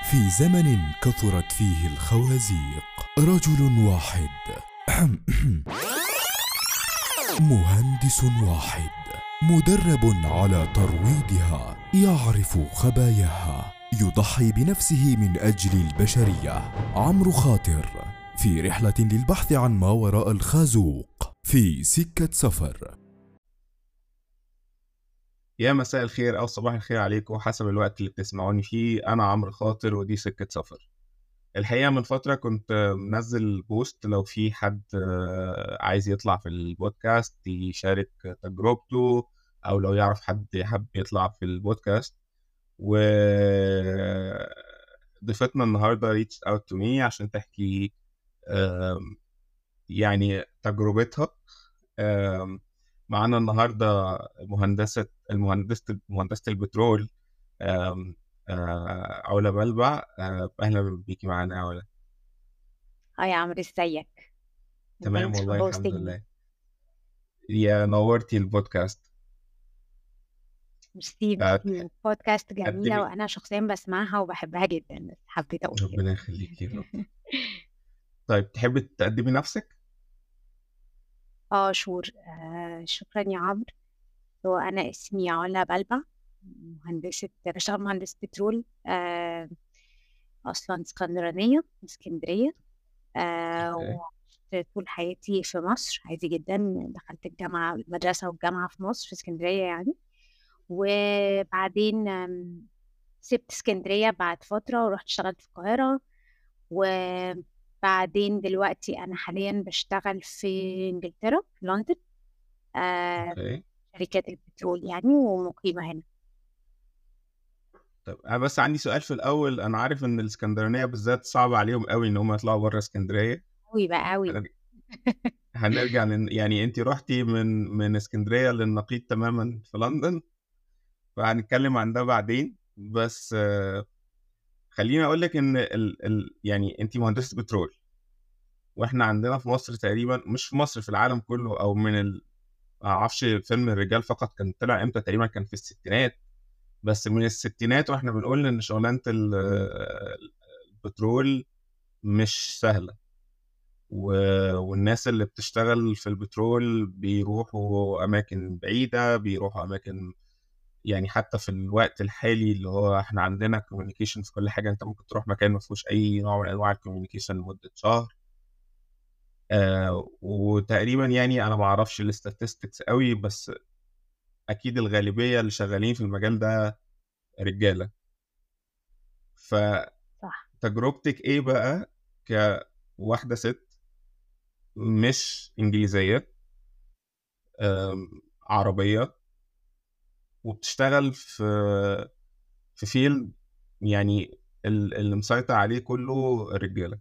في زمن كثرت فيه الخوازيق رجل واحد مهندس واحد مدرب على ترويضها يعرف خباياها يضحي بنفسه من اجل البشريه عمرو خاطر في رحله للبحث عن ما وراء الخازوق في سكه سفر يا مساء الخير او صباح الخير عليكم حسب الوقت اللي بتسمعوني فيه انا عمرو خاطر ودي سكه سفر الحقيقه من فتره كنت منزل بوست لو في حد عايز يطلع في البودكاست يشارك تجربته او لو يعرف حد حب يطلع في البودكاست و ضيفتنا النهارده ريتش اوت تو مي عشان تحكي يعني تجربتها معانا النهارده مهندسه المهندسه مهندسه البترول علا بلبع اهلا بيكي معانا يا علا هاي يا عمرو ازيك تمام Thanks for والله الحمد hosting me. لله يا نورتي البودكاست ميرسي بعد- ميرسي. بودكاست قدمي. جميلة وأنا شخصيا بسمعها وبحبها جدا بس حبيت أقول كده ربنا يخليكي يا رب طيب تحبي تقدمي نفسك اه شور آه شكرا يا عمرو هو أنا اسمي علا بلبع مهندسة بشتغل مهندسة بترول آه أصلا اسكندرانية من اسكندرية آه أوكي. وعشت طول حياتي في مصر عادي جدا دخلت الجامعة المدرسة والجامعة في مصر في اسكندرية يعني وبعدين آم، سبت اسكندرية بعد فترة ورحت اشتغلت في القاهرة وبعدين دلوقتي أنا حاليا بشتغل في إنجلترا في لندن آه اوكي شركات البترول يعني ومقيمة هنا طب انا بس عندي سؤال في الاول انا عارف ان الاسكندرانيه بالذات صعب عليهم قوي ان هم يطلعوا بره اسكندريه أوي بقى أوي هنرجع- هنرجع لن... يعني انت رحتي من من اسكندريه للنقيض تماما في لندن فهنتكلم عن ده بعدين بس آه، خليني اقول لك ان ال... ال... يعني انت مهندسه بترول واحنا عندنا في مصر تقريبا مش في مصر في العالم كله او من ال... ما اعرفش فيلم الرجال فقط كان طلع امتى تقريبا كان في الستينات بس من الستينات واحنا بنقول ان شغلانه ال- البترول مش سهله و- والناس اللي بتشتغل في البترول بيروحوا اماكن بعيده بيروحوا اماكن يعني حتى في الوقت الحالي اللي هو احنا عندنا كوميونيكيشن في كل حاجه انت ممكن تروح مكان ما فيهوش اي نوع من انواع الكوميونيكيشن لمده شهر آه وتقريبا يعني انا ما اعرفش الاستاتستكس قوي بس اكيد الغالبيه اللي شغالين في المجال ده رجاله فتجربتك صح ايه بقى كواحده ست مش انجليزيه آم، عربيه وبتشتغل في في فيلد يعني ال- اللي مسيطر عليه كله رجاله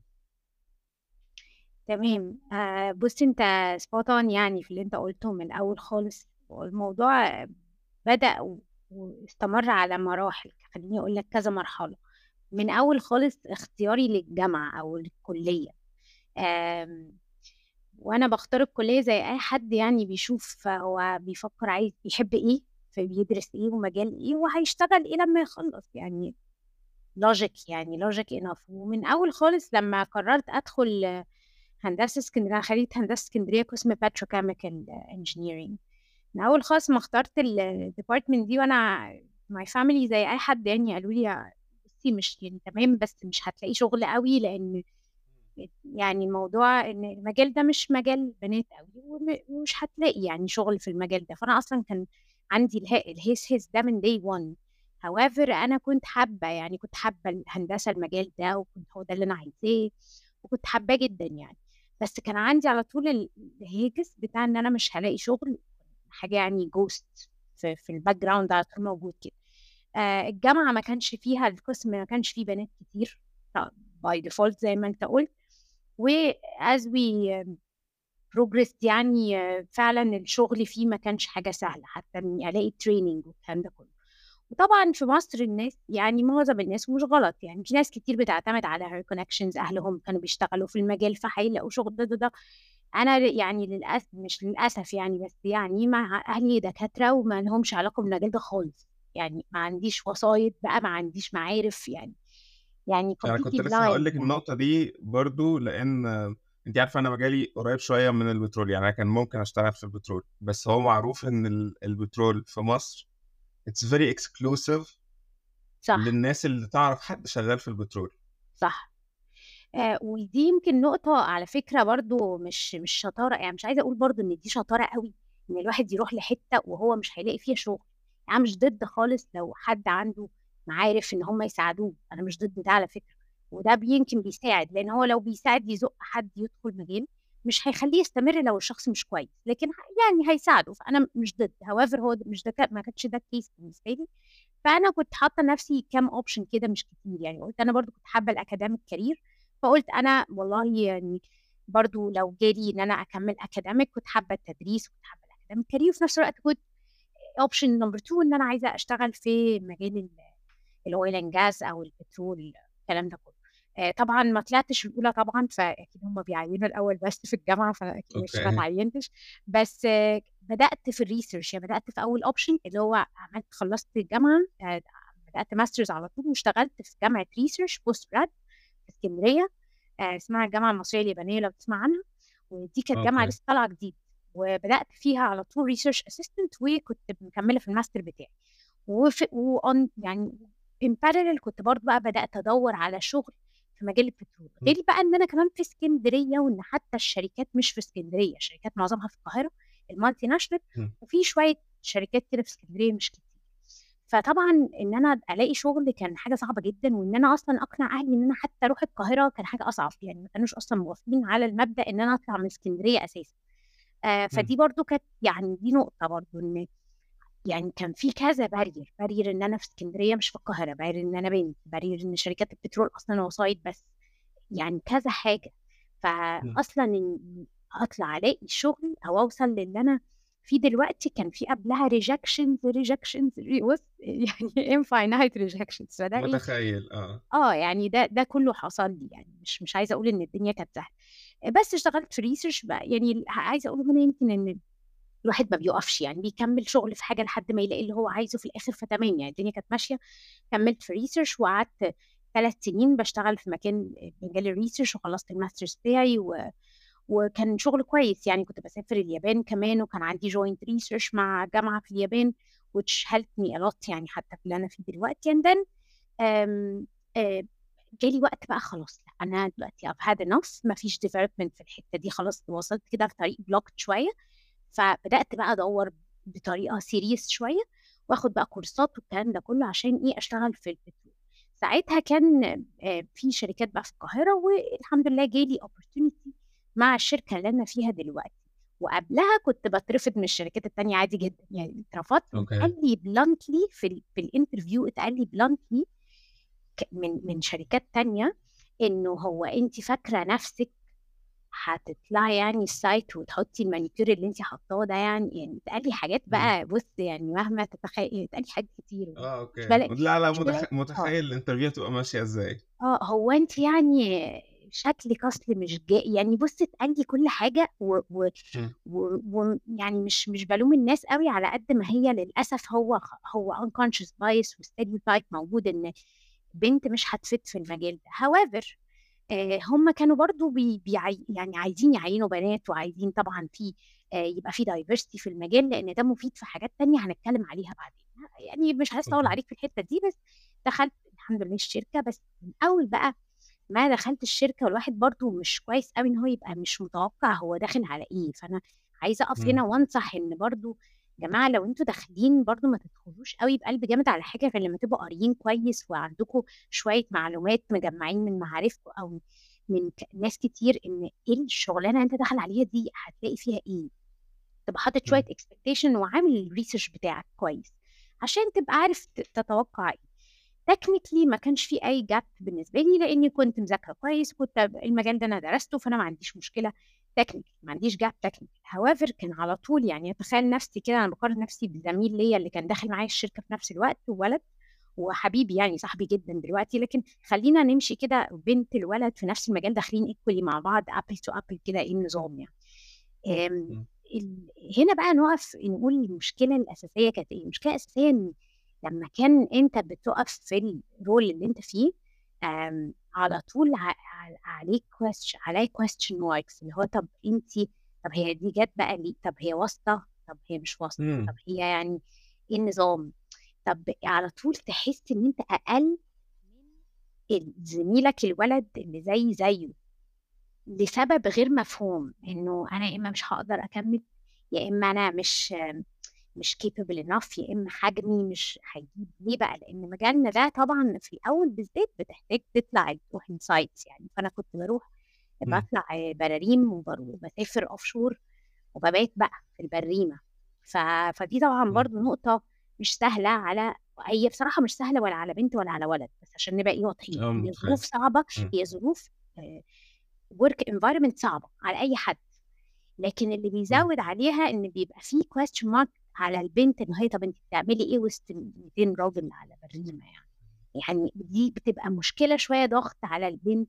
تمام آه بص انت سبوت اون يعني في اللي انت قلته من الاول خالص الموضوع بدأ و- واستمر على مراحل خليني اقول لك كذا مرحلة من اول خالص اختياري للجامعة او الكلية آم، وانا بختار الكلية زي اي حد يعني بيشوف هو بيفكر عايز بيحب ايه فبيدرس ايه ومجال ايه وهيشتغل ايه لما يخلص يعني لوجيك يعني لوجيك انف ومن اول خالص لما قررت ادخل هندسه اسكندريه أنا خريجه هندسه اسكندريه قسم باتروكيميكال انجينيرنج من اول خالص ما اخترت الديبارتمنت دي وانا ماي فاميلي زي اي حد يعني قالوا لي بصي مش يعني تمام بس مش هتلاقي شغل قوي لان يعني الموضوع ان المجال ده مش مجال بنات قوي وم- ومش هتلاقي يعني شغل في المجال ده فانا اصلا كان عندي اله- الهيس هيس ده من day one however انا كنت حابه يعني كنت حابه الهندسه المجال ده وكنت هو ده اللي انا عايزاه وكنت حاباه جدا يعني بس كان عندي على طول ال- الهيجس بتاع ان انا مش هلاقي شغل حاجه يعني جوست في, في الباك جراوند على طول موجود كده آه الجامعه ما كانش فيها القسم ما كانش فيه بنات كتير باي ديفولت زي ما انت قلت و as we progressed يعني آه، فعلا الشغل فيه ما كانش حاجه سهله حتى اني الاقي تريننج والكلام ده كله وطبعا في مصر الناس يعني معظم الناس مش غلط يعني في ناس كتير بتعتمد على her connections اهلهم كانوا بيشتغلوا في المجال فهيلاقوا شغل ده ده ده انا يعني للاسف مش للاسف يعني بس يعني مع اهلي دكاتره وما لهمش علاقه بالمجال ده خالص يعني ما عنديش وسايط بقى ما عنديش معارف يعني يعني أنا كنت completely لسه هاقول blind لِك يعني. النقطة دي برضه لإن أنتِ عارفة أنا مجالي قريب شوية من البترول، يعني أنا كان ممكن أشتغل في البترول، بس هو معروف إن ال البترول في مصر it's very exclusive صح. للناس اللي تعرف حد شغال في البترول. صح. آآ ودي يمكن نقطة على فكرة برضه مش مش شطارة، يعني مش عايزة أقول برضه إن دي شطارة أوي، إن الواحد يروح لحتة وهو مش هيلاقي فيها شغل، يعني أنا مش ضد خالص لو حد عنده معارف إن هم يساعدوه، أنا مش ضد ده على فكرة، وده بي يمكن بيساعد، لإن هو لو بيساعد يزُق حد يدخل مجال، مش هيخلّيه يستمر لو الشخص مش كويس، لكن ه يعني هيساعده، فأنا مش ضد، however هو د مش ده ك ما كانش ده الcase بالنسبة لي، فأنا كنت حاطة لنفسي كام option كده مش كتير يعني، قُلت أنا برضه كنت حابة الacademic career فقُلت أنا والله يعني برضه لو جالي إن أنا أكمّل academic كنت حابة التدريس وكنت حابة الacademic career وفي نفس الوقت كنت option number 2 إن أنا عايزة أشتغل في مجال ال الoil and gas أو البترول الكلام ده كلّه. آآ طبعًا ما طلعتش الأولى طبعًا، فأكيد هم بيعيّنوا الأول بس في الجامعة، فأكيد لسه ما أوكي. اتعيّنتش، بس بدأت في الresearch يعني بدأت في أول option اللي هو عملت خلّصت الجامعة آآ بدأت masters على طول واشتغلت في جامعة research post grad في إسكندرية آآ اسمها الجامعة المصرية اليابانية لو تسمع عنها، ودي كانت جامعة أوكي. لسه طالعة جديد، وبدأت فيها على طول research assistant وكنت مكمّلة في الماستر بتاعي، وف وon يعني in parallel كنت برضه بقى بدأت أدوّر على شغل في مجال البترول، إمم. غير بقى إن أنا كمان في إسكندرية وإن حتى الشركات مش في إسكندرية، الشركات معظمها في القاهرة الmultinational إمم. وفي شوية شركات كده في إسكندرية مش كتير. فطبعًا إن أنا ألاقي شغل كان حاجة صعبة جدًا، وإن أنا أصلًا أقنع أهلي إن أنا حتى أروح القاهرة كان حاجة أصعب، يعني ما كانوش أصلًا موافقين على المبدأ إن أنا أطلع من إسكندرية أساسًا. آآ إمم. فدي برضه كانت يعني دي نقطة برضه إن يعني كان في كذا barrier، barrier إن أنا في إسكندرية مش في القاهرة، barrier إن أنا بنت، barrier إن شركات البترول أصلًا وسايط بس، يعني كذا حاجة. إمم. فأصلًا إن أطلع ألاقي شغل أو أوصل للي أنا فيه دلوقتي كان في قبلها rejections، rejections ر بُص يعني infinite rejections فده إيه متخيّل آه. آه، يعني ده ده كلّه حصل لي يعني مش مش عايزة أقول إن الدنيا كانت سهلة. بس اشتغلت في research بقى يعني ال عايزة أقول هنا يمكن إن الواحد ما بيُقفش، يعني بيكمّل شغل في حاجة لحد ما يلاقي اللي هو عايزه في الآخر فتمام، يعني الدنيا كانت ماشية، كمّلت في research وقعدت 3 سنين باشتغل في مكان مجال الresearch وخلّصت الماسترز بتاعي و وكان شغل كويس، يعني كنت باسافر اليابان كمان وكان عندي joint research مع جامعة في اليابان which helped me a lot يعني حتى في اللي أنا فيه دلوقتي and then آمم آآ جالي وقت بقى خلاص لأ، أنا دلوقتي I've had enough ما فيش development في الحتة دي خلاص وصلت كده في طريق blocked شوية، فبدأت بقى أدوّر بطريقة serious شوية وآخُد بقى كورسات والكلام ده كلّه عشان إيه، أشتغل في البترول. ساعتها كان آآ في شركات بقى في القاهرة والحمد لله جالي opportunity مع الشركة اللي أنا فيها دلوقتي، وقبلها كنت باترفض من الشركات التانية عادي جدًا، يعني اترفضت أوكي. واتقال لي bluntly في ال في الinterview اتقال لي bluntly ك من من شركات تانية إنه هو أنتِ فاكرة نَفْسِك هتطلعي يعني الsite وتحطّي المانيكير اللي أنتِ حاطاه ده يعني يعني اتقال لي حاجات إمم. بقى بُص يعني مهما تتخيل اتقال لي حاجات كتير آه، مش أوكي. بالا لا، لا مش متخ بالاقي آه. متخيّل الinterview هتبقى ماشية إزاي. آه، هو أنتِ يعني شكلِك أصل مش جا يعني بُص اتقال لي كل حاجة و و إمم. و ويعني مش مش بالوم الناس أوي على قد ما هي للأسف هو خ هو unconscious bias وstereotype موجود إن بنت مش هتfit في المجال ده. however آآ هم كانوا برضه بي بيعي يعني عايزين يعيّنوا بنات وعايزين طبعًا في آآ يبقى في diversity في المجال لإن ده مفيد في حاجات تانية هنتكلّم عليها بعدين. يعني مش عايزة أطوّل أوكي. عليك في الحتة دي، بس دخلت الحمد لله الشركة، بس من أول بقى ما دخلت الشركة والواحد برضه مش كويس أوي إن هو يبقى مش متوقع هو داخل على إيه، فأنا عايزة أقف هنا إمم. وأنصح إن برضه يا جماعة لو أنتم داخلين برضه ما تدخلوش أوي بقلب جامد على حاجة غير لمّا تبقوا قاريين كويس وعندكم شوية معلومات مجمّعين من معارفكم أو من ك ناس كتير إن إيه الشغلانة اللي أنت داخل عليها دي هتلاقي فيها إيه. تبقى حاطط شوية إمم. expectation وعامل الresearch بتاعك كويس، عشان تبقى عارف ت تتوقع إيه. technically ما كانش في أي gap بالنسبة لي لإني كنت مذاكرة كويس وكنت المجال ده أنا درسته، فأنا ما عنديش مشكلة technical ما عنديش gap technical however كان على طول يعني أتخيّل نَفْسي كده أنا باقارن نَفْسي بزميل ليّا اللي كان داخل معايا الشركة في نَفْس الوقت وولد وحبيبي يعني صاحبي جدًا دلوقتي، لكن خلّينا نمشي كده بنت الولد في نَفْس المجال داخلين equally مع بعض apple to apple كده إيه النظام يعني. آمم إمم. ال هنا بقى نُقف نقول المشكلة الأساسية كانت إيه، المشكلة الأساسية إن لمّا كان أنت بتُقف في الrole اللي أنت فيه آمم، على طول ع ع عليك question عليّا question marks اللي هو طب أنتِ طب هي دي جات بقى ليه؟ طب هي واسطة؟ طب هي مش واسطة؟ طب إمم. هي يعني إيه النظام؟ طب على طول تحس إن أنت أقل من ال زميلك الولد اللي زيي زيه، لسبب غير مفهوم، إنه أنا يا إما مش هاقدر أكمّل، يا إما أنا مش مش capable enough يا إما حجمي مش هيجيب، ليه بقى؟ لإن مجالنا ده طبعًا في الأول بالذات بتحتاج تطلع تروح الsites يعني، فأنا كنت باروح إمم. باطلع براريم وبار وباسافر offshore وبابات بقى في البريمة، ف فدي طبعًا إمم. برضه نقطة مش سهلة على هي بصراحة مش سهلة ولا على بنت ولا على ولد، بس عشان نبقى إيه واضحين، آه، هي متخيل. ظروف صعبة، إمم. هي ظروف آآ work environment صعبة على أي حد، لكن اللي إمم. بيزوّد عليها إن بيبقى في question mark على البنت إن هي طب أنتِ بتعملي إيه وسط 200 راجل على بريمة يعني؟ يعني دي بتبقى مشكلة شوية ضغط على البنت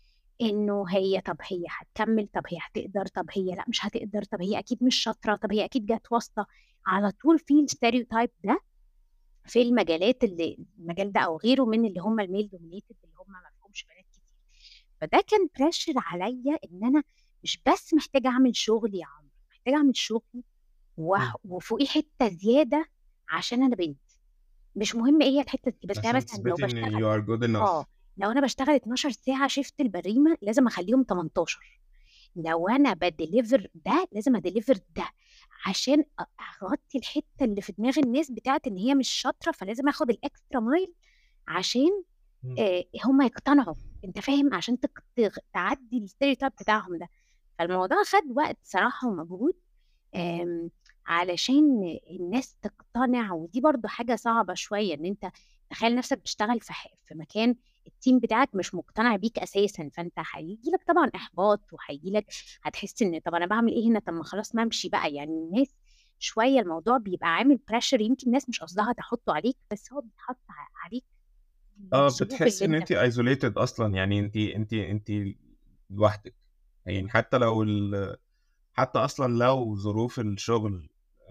إنه هي طب هي هتكمّل، طب هي هتقدر، طب هي لأ مش هتقدر، طب هي أكيد مش شاطرة، طب هي أكيد جات واسطة، على طول في الstereotype ده في المجالات اللي المجال ده أو غيره من اللي هم الmale dominated اللي هم ما فيهمش بنات كتير، فده كان pressure عليّا إن أنا مش بس محتاجة أعمل شغلي يا عمرو، محتاجة أعمل شغلي وح إمم. وفوقيه حتّة زيادة عشان أنا بنت، مش مهم إيه هي الحتّة دي، بس أنا عشان مثلًا لو تثبتي إن باشتغل you are good enough. آه، لو أنا باشتغل 12 ساعة shift البريمة لازم أخلّيهم 18 لو أنا بadeliver ده لازم أdeliver ده، عشان أ أغطي الحتّة اللي في دماغ الناس بتاعة إن هي مش شاطرة، فلازم آخد الextra mile عشان إمم. آآ هم يقتنعوا، أنت فاهم؟ عشان تق تغ تعدّي الstereotype بتاعهم ده، فالموضوع خَد وقت صراحة ومجهود آمم، علشان الناس تقتنع، ودي برضه حاجة صعبة شوية إن أنت تخيّل نفْسك بتشتغل في ح في مكان الteam بتاعك مش مقتنع بيك أساسًا، فأنت هييجي لك طبعًا إحباط وهييجي لك هتحس إن طب أنا باعمل إيه هنا، طب ما خلاص ما أمشي بقى، يعني الناس شوية الموضوع بيبقى عامل pressure يمكن الناس مش قصدها تحطّه عليك، بس هو بيتحط ع عليك آه، للظروف بتحسّي اللي إن أنت أنتِ فيها. isolated أصلًا، يعني أنتِ أنتِ أنتِ لوحدِك، يعني حتى لو ال حتى أصلًا لو ظروف الشغل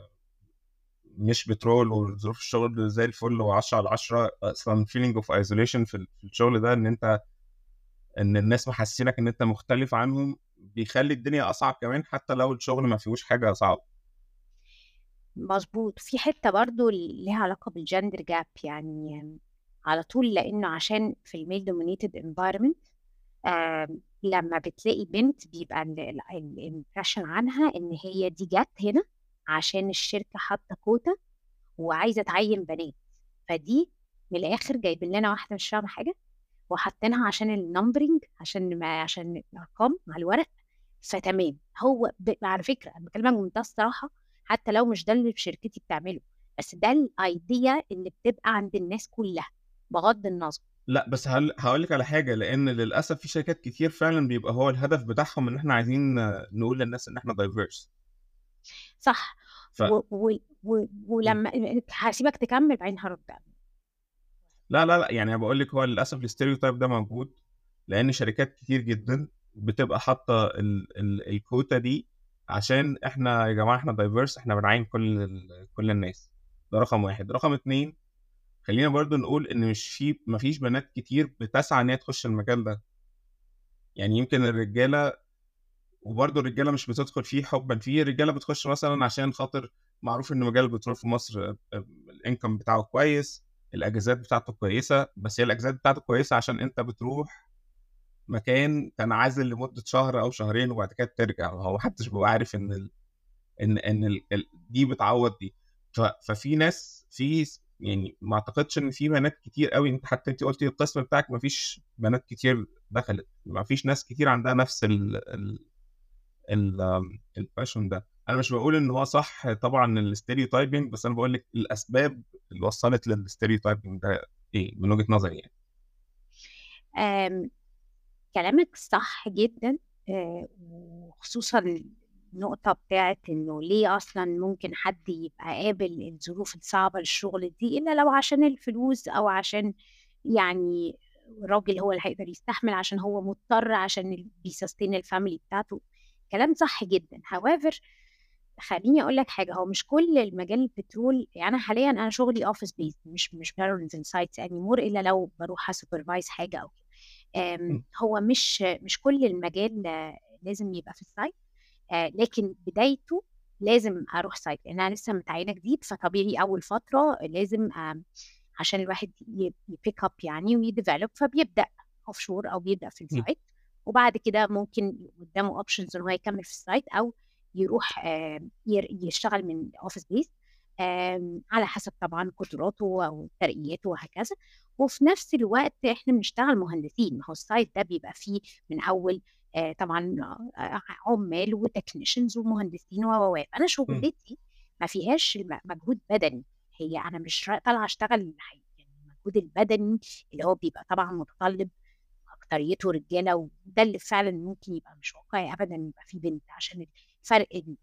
مش بترول وظروف الشغل زي الفل و10 على 10 أصلًا feeling of isolation في ال في الشغل ده إن أنت إن الناس محسّسينك إن أنت مختلف عنهم، بيخلّي الدنيا أصعب كمان حتى لو الشغل ما فيهوش حاجة صعبة. مضبوط، في حتّة برضه ليها علاقة بالgender gap يعني على طول لإنه عشان في الmale dominated environment آمم، لمّا بتلاقي بنت بيبقى ال ال الimpression عنها إن هي دي جات هنا عشان الشركة حاطة كوتا وعايزة تعيّن بنات، فدي من الآخر جايبين لنا واحدة مش فاهمة حاجة وحاطينها عشان الnumbering عشان ما عشان الأرقام على الورق، فتمام، هو ب على فكرة أنا باكلمك بمنتهى الصراحة حتى لو مش ده اللي في شركتي بتعمله، بس ده الidea اللي بتبقى عند الناس كلّها بغض النظر. لأ، بس هل هاقول لِك على حاجة، لإن للأسف في شركات كتير فعلًا بيبقى هو الهدف بتاعهم إن إحنا عايزين نقول للناس إن إحنا diverse. صح، ف و و و إمم. ولمّا هاسيبك تكمّل بعدين هارُد عليك. لا، لا، لأ، يعني أنا باقول لِك هو للأسف الstereotype ده موجود، لإن شركات كتير جدًا بتبقى حاطة ال ال الكوتا دي عشان إحنا يا جماعة إحنا diverse إحنا بنعيّن كل ال كل الناس، ده رقم 1. رقم 2 خلّينا برضه نقول إن مش في ما فيش بنات كتير بتسعى إن هي تخش المجال ده. يعني يمكن الرجالة وبرضه الرجالة مش بتدخل فيه حُبًا فيه، الرجالة بتخش مثلًا عشان خاطر معروف إن مجال البترول في مصر آآ الincome بتاعه كويس، الأجازات بتاعته كويسة، بس هي الأجازات بتاعته كويسة عشان أنت بتروح مكان تنعزل لمدة شهر أو شهرين وبعد كده بترجع، هو ما حدش بيبقى عارف إن ال إن إن ال ال دي بتعوّض دي. ف ففي ناس في س يعني ما أعتقدش إن في بنات كتير أوي أنتِ حتى أنتِ قُلتِ القسم بتاعِك ما فيش بنات كتير دخلت، ما فيش ناس كتير عندها نفس ال ال ال آمم الpassion ده. أنا مش باقول إن هو صح طبعًا الstereotyping بس أنا باقول لِك الأسباب اللي وصّلت للstereotyping ده إيه من وجهة نظري يعني. آمم، كلامك صح جدًا آآ، وخصوصًا النقطة بتاعة إنه ليه أصلًا ممكن حد يبقى قابل الظروف الصعبة للشغل دي إلا لو عشان الفلوس أو عشان يعني راجل هو اللي هيقدر يستحمل عشان هو مضطر عشان ال بيsustain الfamily بتاعته، كلام صح جدًا. however خلّيني أقول لك حاجة، هو مش كل المجال البترول يعني أنا حاليًا أنا شغلي office based مش مش بانزل sites anymore إلا لو باروح أsupervise حاجة أو كده. آمم، هو مش مش كل المجال لازم يبقى في السايت آه، لكن بدايته لازم أروح سايت لإن أنا لسه متعيّنة جديد، فطبيعي أول فترة لازم آمم، عشان الواحد ي يpick up يعني ويdevelop فبيبدأ offshore أو بيبدأ في إمم. السايت، وبعد كده ممكن قدّامه options إن هو يكمّل في السايت أو يروح آآ ير يشتغل من office base آمم، على حسب طبعًا قدراته أو ترقياته وهكذا، وفي نفس الوقت إحنا بنشتغل مهندسين، ما هو السايت ده بيبقى فيه من أول آآ طبعًا آآ عُمّال وtechnicians ومهندسين و، و، و. أنا إمم. شُغلتي ما فيهاش م مجهود بدني، هي أنا مش ر طالعة أشتغل ح يعني المجهود البدني اللي هو بيبقى طبعًا متطلِّب أكتريته رجالة وده اللي فعلًا ممكن يبقى مش واقعي أبدًا يبقى في بنت عشان الفرق ال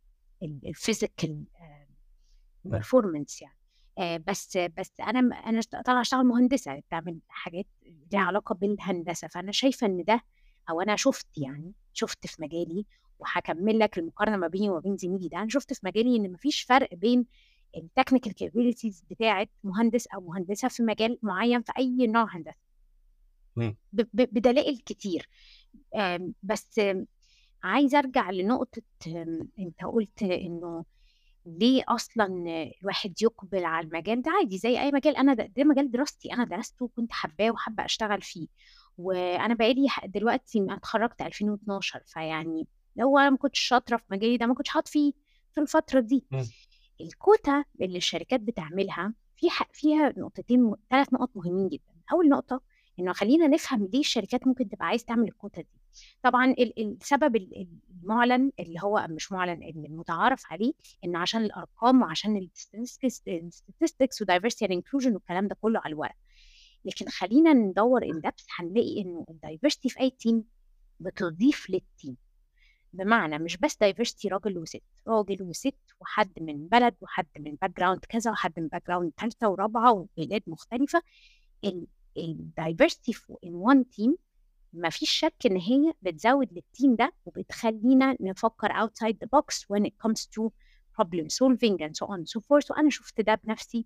ال الphysical آآ إمم. performance يعني. آآ بس بس أنا م أنا اشت طالعة أشتغل مهندسة بتعمل حاجات ليها علاقة بالهندسة، فأنا شايفة إن ده أو أنا شُفت يعني، شُفت في مجالي وهاكمّل لك المقارنة ما بيني وما بين زميلي ده، أنا شُفت في مجالي إن ما فيش فرق بين الtechnical capabilities بتاعة مهندس أو مهندسة في مجال معيّن في أي نوع هندسة. إمم. ب ب بدلائل كتير. آمم بس عايزة أرجع لنقطة آمم أنت قُلت إنه ليه أصلًا الواحد يُقبل على المجال ده عادي زي أي مجال أنا د ده مجال دراستي، أنا درسته وكنت حاباه وحابة أشتغل فيه، وأنا بقى لي ح دلوقتي أنا اتخرّجت 2012 فيعني لو أنا ما كنتش شاطرة في مجالي ده ما كنتش هاقعد فيه في الفترة دي. إمم. الكوتا اللي الشركات بتعملها في ح فيها نقطتين م 3 نقط مهمين جدًا، أول نقطة إنه خلّينا نفهم ليه الشركات ممكن تبقى عايزة تعمل الكوتا دي. طبعًا ال السبب ال المُعلن اللي هو مش مُعلن المتعارف عليه إنه عشان الأرقام وعشان الstatistics الstatistics وdiversity and inclusion والكلام ده كُلّه على الورق. لكن خلّينا ندوّر in depth هنلاقي إنه الdiversity في أي team بتضيف للteam. بمعنى مش بس diversity راجل وست، راجل وست وحد من بلد وحد من background كذا وحد من background تالتة ورابعة وبلاد مختلفة، ال الdiversity ف in one team ما فيش شك إن هي بتزوّد للteam ده وبتخلّينا نفكّر outside the box when it comes to problem solving and so on and so forth وأنا شُفت ده بنفسي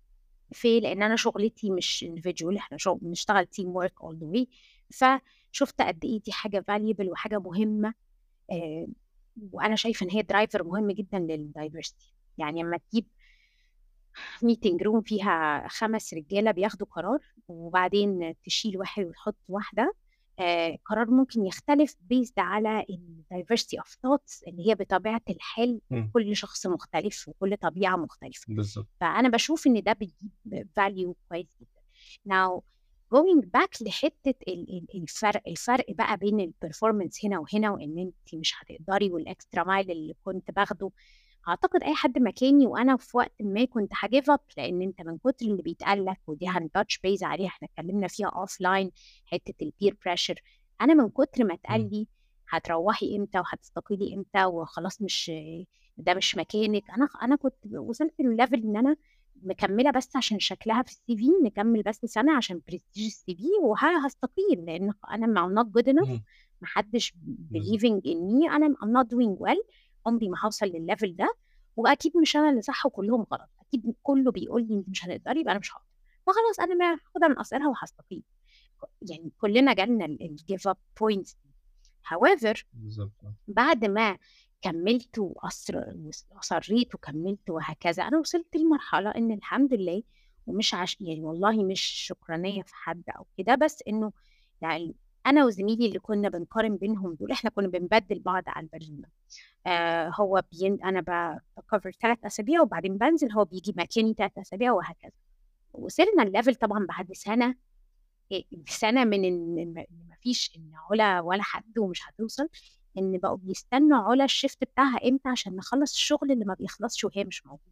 في لإن أنا شُغلتي مش individual إحنا شغ بنشتغل team work all the way فشُفت قد إيه دي حاجة valuable وحاجة مهمة آآ وأنا شايفة إن هي driver مهم جدًا للdiversity. يعني أمّا تجيب meeting room فيها 5 رجالة بياخدوا قرار وبعدين تشيل واحد وتحُط واحدة، آآ القرار ممكن يختلف based على الdiversity of thoughts اللي هي بطبيعة الحال إمم. كل شخص مختلف وكل طبيعة مختلفة. بالضبط. فأنا باشوف إن ده بيجيب value كويس جدًا. now going back لحتّة ال ال الفرق الفرق بقى بين الperformance هنا وهنا وإن أنتِ مش هتقدري والextra mile اللي كنت باخده، أعتقد أي حد مكاني وأنا في وقتٍ ما كنت هاgive up لإن أنت من كتر اللي بيتقال لك ودي هنtouch base عليها إحنا اتكلّمنا فيها offline حتّة الpeer pressure، أنا من كتر ما اتقال إمم. لي هتروّحي إمتى وهتستقيلي إمتى وخلاص مش ده مش مكانِك، أنا خ أنا كنت وصلت لlevel إن أنا مكمّلة بس عشان شكلها في الCV نكمّل بس سَنة عشان prestige الCV وه هاستقيل لإن أنا I'm not good enough إمم. ما حدّش بالضبط. believing in me أنا I'm not doing well عمري ما هاوصل للlevel ده وأكيد مش أنا اللي صح وكلّهم غلط، أكيد كُلّه بيقول لي أنتِ مش هتقدري يبقى أنا مش هاقدر، فخلاص أنا ما هاخدها من قصيرها وهاستقيل. ك يعني كُلّنا جالنا ال الgive up points دي. however بالضبط آه. بعد ما كمّلت وأصر وس أصرّيت وكمّلت وهكذا، أنا وصلت لمرحلة إن الحمد لله ومش عش يعني والله مش شكرانية في حد أو كده، بس إنه يعني أنا وزميلي اللي كنا بنقارن بينهم دول إحنا كنا بنبدِّل بعض على البريمة. آآ هو بين أنا ب باcover 3 أسابيع وبعدين بانزل هو بييجي مكاني 3 أسابيع وهكذا. وصلنا لlevel طبعًا بعد سَنة آآ سَنة من إن إن ما فيش إن عُلا ولا حد ومش هتوصل، إن بقوا بيستنوا عُلا الshift بتاعها إمتى عشان نخلّص الشغل اللي ما بيخلصش وهي مش موجودة.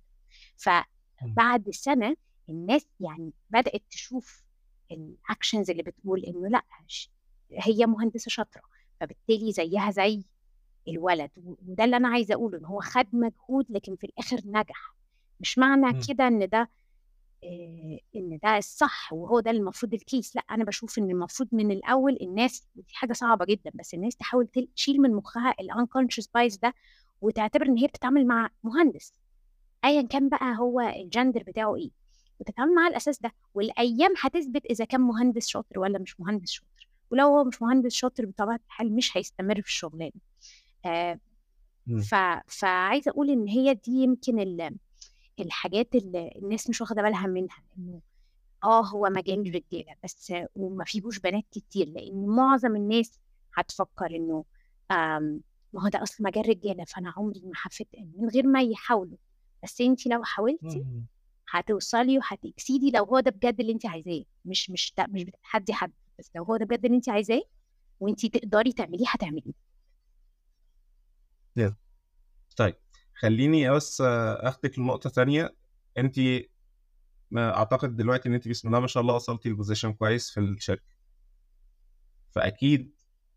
إمم. فبعد سَنة الناس يعني بدأت تشوف الactions اللي بتقول إنه لأ ش هي مهندسة شاطرة، فبالتالي زيّها زي الولد و وده اللي أنا عايزة أقوله، إن هو خَد مجهود لكن في الآخر نجح. مش معنى إمم. كده إن ده آآ إن ده الصح وهو ده المفروض الcase لأ، أنا باشوف إن المفروض من الأول الناس ودي حاجة صعبة جدًا، بس الناس تحاول تل تشيل من مُخّها الunconscious bias ده وتعتبر إن هي بتتعامل مع مهندس، أيًا كان بقى هو الgender بتاعه إيه، وتتعامل معاه على الأساس ده، والأيام هتثبت إذا كان مهندس شاطر والّا مش مهندس شاطر، ولو هو مش مهندس شاطر بطبيعه الحال مش هيستمر في الشغلانه آه مم. ف... فعايزه اقول ان هي دي يمكن ال... الحاجات اللي الناس مش واخده بالها منها انه اه هو مجال رجاله بس وما فيهوش بنات كتير لان معظم الناس هتفكر انه آم، ما هو ده اصل مجال رجاله فانا عمري ما هفتقن من غير ما يحاولوا بس انت لو حاولتي مم. هتوصلي وهتكسيدي لو هو ده بجد اللي انت عايزاه مش مش ده مش بتتحدي حد بس لو هو ده بجد اللي انت عايزاه وانت تقدري تعمليه هتعمليه طيب خليني بس آه، اخدك لنقطة تانية انت ما اعتقد دلوقتي ان انت بسم الله ما شاء الله وصلتي لبوزيشن كويس في الشركة فاكيد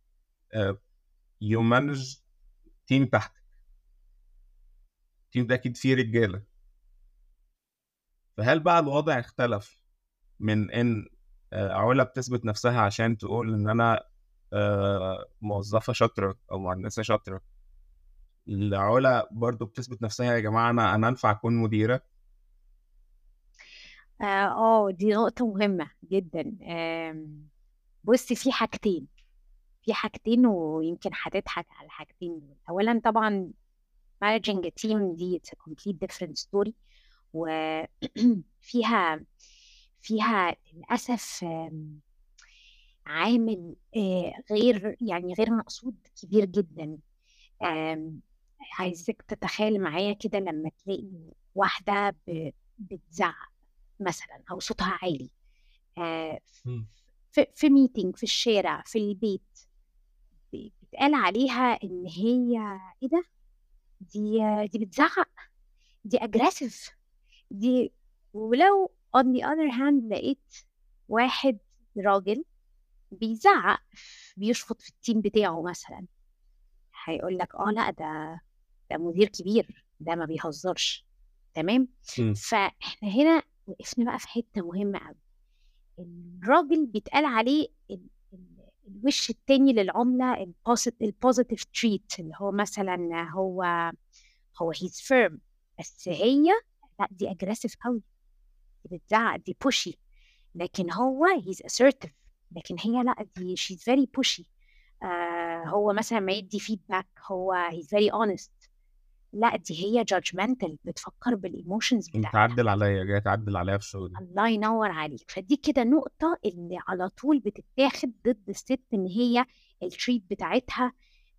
يو مانج تيم تحتك التيم ده اكيد فيه رجالة فهل بقى الوضع اختلف من ان آه، علا بتثبت نفسها عشان تقول ان انا آه، موظفة شاطرة او مهندسة شاطرة لعلا برضو بتثبت نفسها يا جماعة انا انا انفع اكون مديرة اه آه، دي نقطة مهمة جدا آم، بصي في حاجتين في حاجتين ويمكن هتضحك على الحاجتين دول اولا طبعا managing a team دي it's a complete different story وفيها فيها للأسف آم، عامل آه، غير يعني غير مقصود كبير جدا آم، عايزك تتخيل معايا كده لما تلاقي واحدة ب- بتزعق مثلا أو صوتها عالي آه، في في ميتنج في الشارع في البيت ب- بيتقال عليها ان هي ايه ده دي دي بتزعق دي اجريسيف دي ولو on the other hand لقيت واحد راجل بيزعق بيشفط في التيم بتاعه مثلا هيقول لك اه لا ده ده مدير كبير ده ما بيهزرش تمام مم. فاحنا هنا وقفنا بقى في حته مهمه قوي الراجل بيتقال عليه ال- ال- الوش التاني للعمله البوزيتيف تريت اللي هو مثلا هو هو هيز فيرم بس هي لا دي اجريسيف قوي دي بتزعق دي بوشي لكن هو هيز assertive لكن هي لا دي she's very pushy آه هو مثلا ما يدي فيدباك هو he's very honest لا دي هي judgmental بتفكر بالايموشنز بتاعتها تعدل عليا جاي تعدل عليا في الشغل الله ينور عليك فدي كده نقطة اللي على طول بتتاخد ضد الست إن هي التريت بتاعتها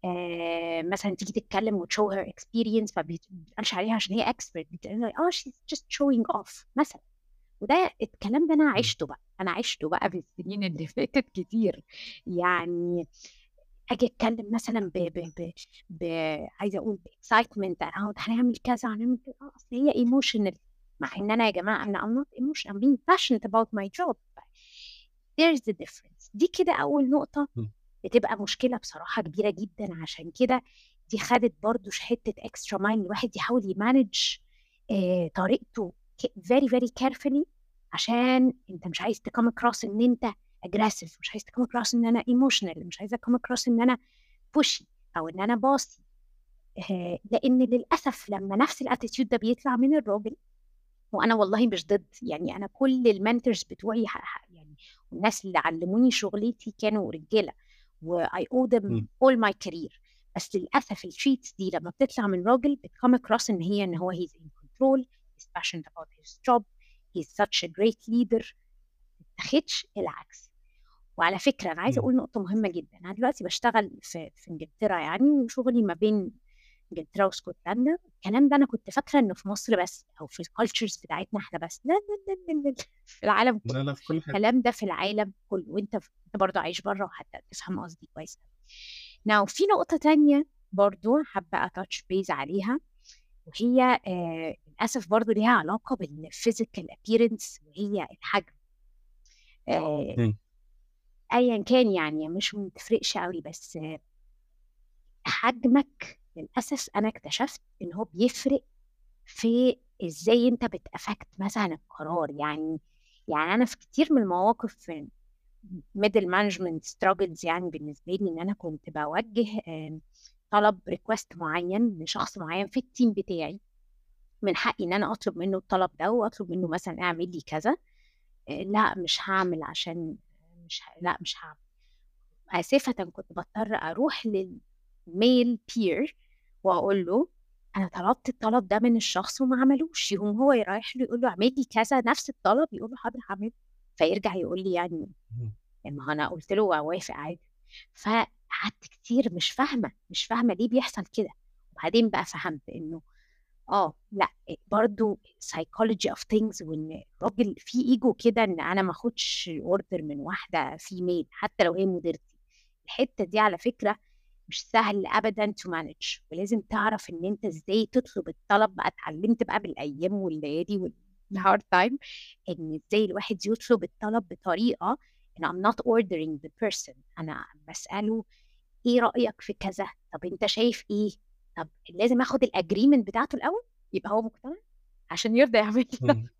آه مثلا تيجي تتكلم وتشو هير اكسبيرينس فما بيتقالش عليها عشان هي اكسبرت بيتقال لها اه she's just showing off مثلا وده الكلام ده انا عشته بقى انا عشته بقى في السنين اللي فاتت كتير يعني اجي اتكلم مثلا ب ب ب, ب... عايزه اقول باكسايتمنت اه ده هنعمل كذا هنعمل كذا آه، اصل هي ايموشنال مع ان انا يا جماعه انا I'm not emotional I'm being passionate about my job there's the difference دي كده اول نقطه م. بتبقى مشكله بصراحه كبيره جدا عشان كده دي خدت برضو حته اكسترا مايل الواحد يحاول يمانج آه طريقته ك- very very carefully عشان انت مش عايز تكم اكروس ان انت اجريسيف مش عايز تكم اكروس ان انا ايموشنال مش عايزه اكم اكروس ان انا بوشي او ان انا باصي آه، لان للاسف لما نفس الاتيتيود ده بيطلع من الراجل وانا والله مش ضد يعني انا كل المنتورز بتوعي ح- ح- يعني والناس اللي علموني شغلتي كانوا رجاله و I owe them م. all my career بس للاسف التريتس دي لما بتطلع من راجل بتكم across ان هي ان هو he's in control he's passionate about his job he's such a great leader ما تاخدش العكس وعلى فكره انا عايزه م. اقول نقطه مهمه جدا انا دلوقتي بشتغل في في انجلترا يعني وشغلي ما بين انجلترا واسكتلندا الكلام ده انا كنت فاكره انه في مصر بس او في الكالتشرز بتاعتنا احنا بس لا لا لا لا, لا. في العالم كله لا لا في كل حاجة الكلام ده في العالم كله وانت انت برضه عايش بره وحتى تفهم قصدي كويس ناو في نقطه تانية برضه حابه اتاتش بيز عليها وهي آه للاسف برضه ليها علاقه بالفيزيكال ابييرنس وهي الحجم آه مم. ايا كان يعني مش متفرقش قوي بس آه، حجمك للاسف انا اكتشفت ان هو بيفرق في ازاي انت بتأفكت مثلا القرار يعني يعني انا في كتير من المواقف في ميدل مانجمنت ستراجلز يعني بالنسبه لي ان انا كنت بوجه آم، طلب ريكوست معين لشخص معين في التيم بتاعي من حقي ان انا اطلب منه الطلب ده واطلب منه مثلا اعمل لي كذا آه، لا مش هعمل عشان مش ه... لا مش هعمل آسفةً كنت باضطر أروح للmale peer وأقول له أنا طلبت الطلب ده من الشخص وما عملوش، يقوم هو رايح له يقول له اعمل لي كذا نفس الطلب، يقول له حاضر هاعمله، فيرجع يقول لي يعني إمم. يعني ما هو أنا قُلت له أوافق عادي، فقعدت كتير مش فاهمة، مش فاهمة ليه بيحصل كده، وبعدين بقى فهمت إنه آه، لأ برضه psychology of things وإن الراجل في ego كده إن أنا ما آخُدش order من واحدة female حتى لو هي مديرتي، الحتة دي على فكرة مش سهل أبدًا to manage ولازم تعرف إن أنت إزاي تطلب الطلب بقى اتعلمت بقى بالأيام والليالي والhard time إن إزاي الواحد يطلب الطلب بطريقة إن I'm not ordering the person أنا باسأله إيه رأيك في كذا؟ طب أنت شايف إيه؟ طب لازم آخُد الagreement بتاعته الأول، يبقى هو مقتنع عشان يرضى يعمل لي إمم.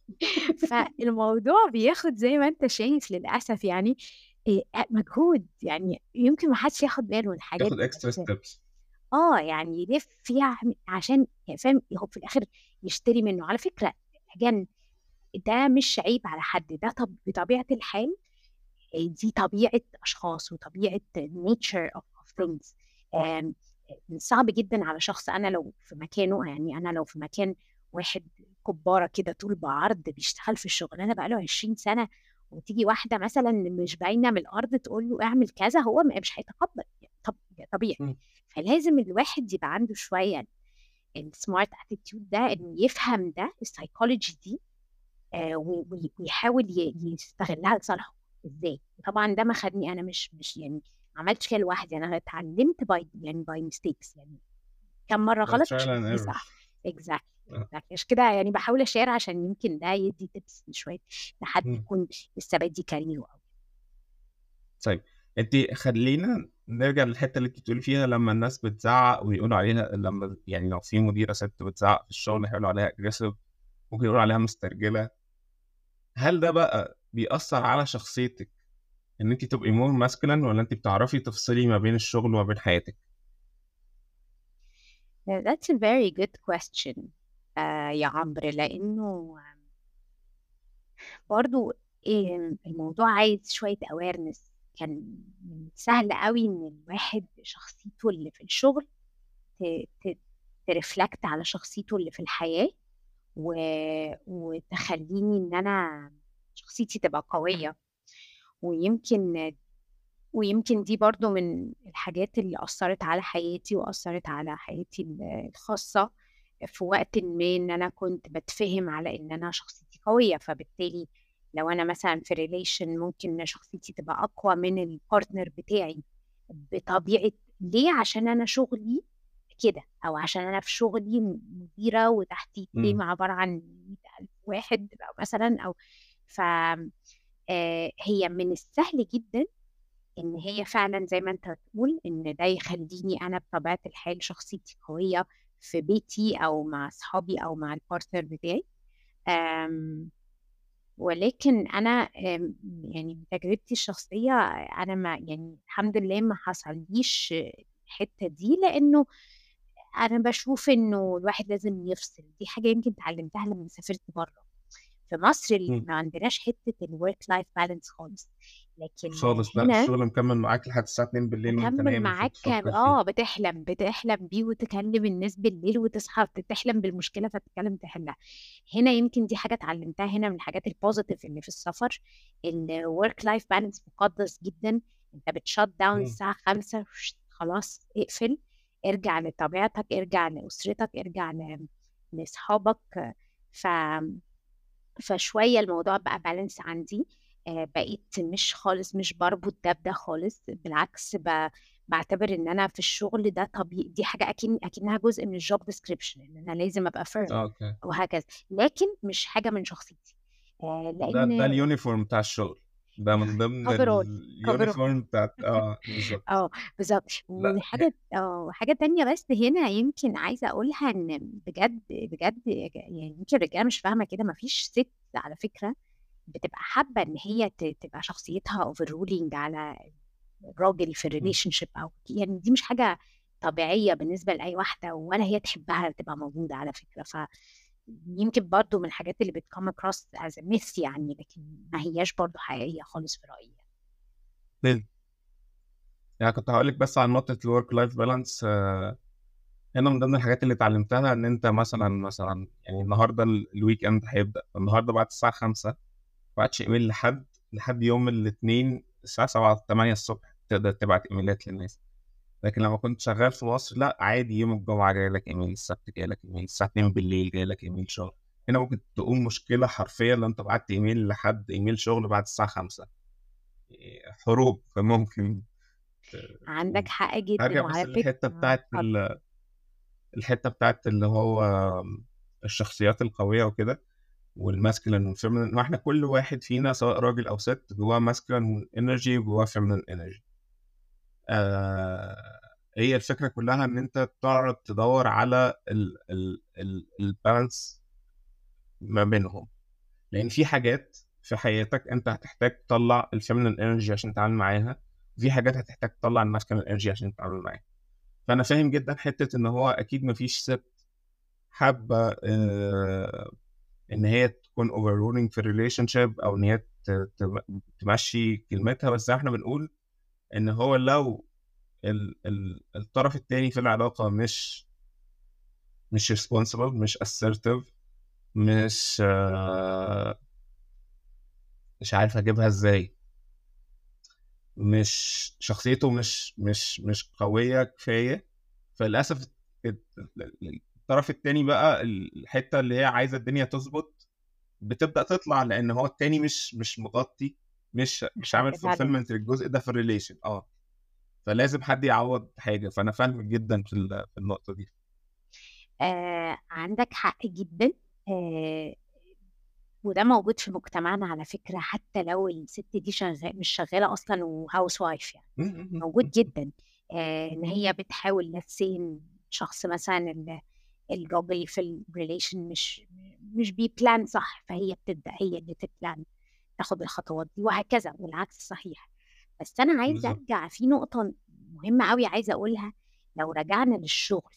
فالموضوع بياخد زي ما أنت شايف للأسف يعني آآ مجهود، يعني يمكن ما حدش ياخد باله من الحاجات ياخد دي extra بس steps. آه، يعني يلِف يعم عشان يعني فاهم، هو في الآخر يشتري منه. على فكرة again ده مش عيب على حد، ده طب بطبيعة الحال آآ دي طبيعة أشخاص وطبيعة nature of of things آمم صعب جدًا على شخص أنا لو في مكانه يعني أنا لو في مكان واحد كُبّارة كده طول بعرض بيشتغل في الشغلانة بقى له 20 سنة وتيجي واحدة مثلًا مش باينة من الأرض تقول له اعمل كذا، هو م مش هيتقبّل طب طبيعي. إمم. فلازم الواحد يبقى عنده شوية الsmart attitude ده إنه يفهم ده الpsychology دي آآ و و ويحاول ي يستغلها لصالحه إزاي. طبعًا ده ما خدني أنا مش مش يعني ما عملتش كده لوحدي، أنا اتعلمت by يعني by mistakes يعني كام مرّة by غلط trial عشان and دي error. صح. exactly، آه. exactly عشان كده يعني باحاول أshare عشان يمكن ده يدّي tips لشوية لحد إمم. يكون لسه بادئ كاريره أو طيب أنتِ خلّينا نرجع للحتة اللي أنتِ بتقولي فيها لمّا الناس بتزعّق ويقولوا عليها لمّا يعني لو في مديرة سِت بتزعّق في الشغل هيقولوا عليها aggressive ممكن يقولوا عليها مسترجلة. هل ده بقى بيأثّر على شخصيتِك إن أنتِ تبقي more masculine والّا أنتِ بتعرفي تفصلي ما بين الشغل وما بين حياتِك؟ Yeah, that's a very good question آآ يا عمرو، لإنه برضه آمم الموضوع عايز شوية awareness كان من السهل أوي إن الواحد شخصيته اللي في الشغل ت ت تreflect على شخصيته اللي في الحياة و وتخلّيني إن أنا شخصيتي تبقى قوية. ويمكن ويمكن دي برضه من الحاجات اللي أثّرت على حياتي وأثّرت على حياتي ال الخاصة في وقتٍ ما إن أنا كنت باتفهم على إن أنا شخصيتي قوية، فبالتالي لو أنا مثلًا في relation ممكن شخصيتي تبقى أقوى من الpartner بتاعي بطبيعة ليه؟ عشان أنا شغلي كده، أو عشان أنا في شغلي مديرة وتحتي team إمم. عبارة عن 100.000 واحد أو مثلًا أو ف آآ هي من السهل جدًا إن هي فعلًا زي ما أنت بتقول إن ده يخلّيني أنا بطبيعة الحال شخصيتي قوية في بيتي أو مع أصحابي أو مع الpartner بتاعي. آمم ولكن أنا آمم يعني من تجربتي الشخصية أنا ما يعني الحمد لله ما حصلّيش الحتة دي، لإنه أنا باشوف إنه الواحد لازم يفصل، دي حاجة يمكن اتعلمتها لمّا سافرت برّه. في مصر ال إمم. ما عندناش حتة الwork life balance خالص، لكن خالص لأ، هنا الشغل مكمّل معاك لحد الساعة 02:00 وأنت مكمّل نايم معاك المفروض تفكّر فيه. آه، بتحلم، بتحلم بيه وتكلم الناس بالليل وتصحى ت تحلم بالمشكلة فتتكلم تحلها. هنا يمكن دي حاجة اتعلمتها هنا من الحاجات الpositive اللي في السفر، الwork life balance مُقدّس جدًا، أنت بتshut down إمم. الساعة 17:00 خلاص اقفل، ارجع لطبيعتك، ارجع لأسرتك، ارجع ل لأصحابك، ف فشوية الموضوع بقى balance عندي، آآ بقيت مش خالص مش باربط ده بده خالص، بالعكس ب باعتبر إن أنا في الشغل ده طبيعي دي حاجة أكن أكنها جزء من الjob description إن أنا لازم أبقى firm آه، أوكي. وهكذا، لكن مش حاجة من شخصيتي. آآ ده ده لإن الuniform بتاع الشغل، ده من ضمن coverall coverall الuniform بتاعة آه، بالضبط. آه، بالضبط. لأ، ه وحاجة آه، وحاجة تانية بس هنا يمكن عايزة أقولها إن بجد، بجد ج يعني يمكن الرجالة مش فاهمة كده، ما فيش سِت على فكرة بتبقى حابة إن هي ت تبقى شخصيتها overruling على الراجل في إمم. الrelationship أو ك يعني دي مش حاجة طبيعية بالنسبة لأي واحدة ولا هي تحبها تبقى موجودة على فكرة، فيمكن برضه من الحاجات اللي بتcome across as a myth يعني، لكن ما هياش برضه حقيقية خالص في رأيي يعني. حلو. يعني كنت هقول لك بس عن نقطة الورك لايف بالانس هنا من ضمن الحاجات اللي اتعلمتها ان انت مثلا مثلا يعني النهارده الويك اند هيبدا النهارده بعد الساعه 5 ما بعتش ايميل لحد لحد يوم الاثنين الساعه 7 8 الصبح تقدر تبعت ايميلات للناس لكن لما كنت شغال في مصر لا عادي يوم الجمعه جاي لك ايميل السبت جاي لك ايميل الساعه 2 بالليل جاي لك ايميل شغل هنا ممكن تقوم مشكله حرفيا لو انت بعت ايميل لحد ايميل شغل بعد الساعه 5 حروب فممكن عندك حق جدا ارجع بس وعلى الحته فكرة بتاعت اتفضل ال- الحته بتاعت اللي هو الشخصيات القويه وكده والماسكلين والفيمينين واحنا كل واحد فينا سواء راجل او ست جواه ماسكلين انرجي وجواه فيمينين انرجي آه هي الفكره كلها ان انت تعرف تدور على البالانس ما بينهم لان في حاجات في حياتك انت هتحتاج تطلع الفيمينين انرجي عشان تتعامل معاها وفي حاجات هتحتاج تطلع الماسكلين انرجي عشان تتعامل معاها فانا فاهم جدا حته ان هو اكيد مفيش ست حابه آه ان هي تكون اوفر رولينج في الريليشن شيب او ان هي ت- ت- تمشي كلمتها بس زي ما احنا بنقول ان هو لو ال ال الطرف التاني في العلاقه مش مش responsible مش assertive مش آه مش عارف اجيبها ازاي مش شخصيته مش مش مش قويه كفايه فللاسف الطرف التاني بقى الحته اللي هي عايزه الدنيا تظبط بتبدا تطلع لان هو التاني مش مش مغطي مش مش عامل حاجة بالانس فولفيلمنت للجزء ده في الريليشن اه فلازم حد يعوض حاجه فانا فاهمك جدا في ال- في النقطه دي آه عندك حق جدا آه وده موجود في مجتمعنا على فكرة حتى لو الست دي شغال مش شغالة أصلا وهاوس وايف يعني م- م- م- موجود جدا آه إن هي بتحاول لتسين شخص مثلا ال- الراجل في الريليشن مش مش بيبلان صح فهي بتبدأ هي اللي تبلان تاخد الخطوات دي وهكذا والعكس صحيح بس أنا عايزة بالظبط أرجع في نقطة مهمة قوي عايزة أقولها لو رجعنا للشغل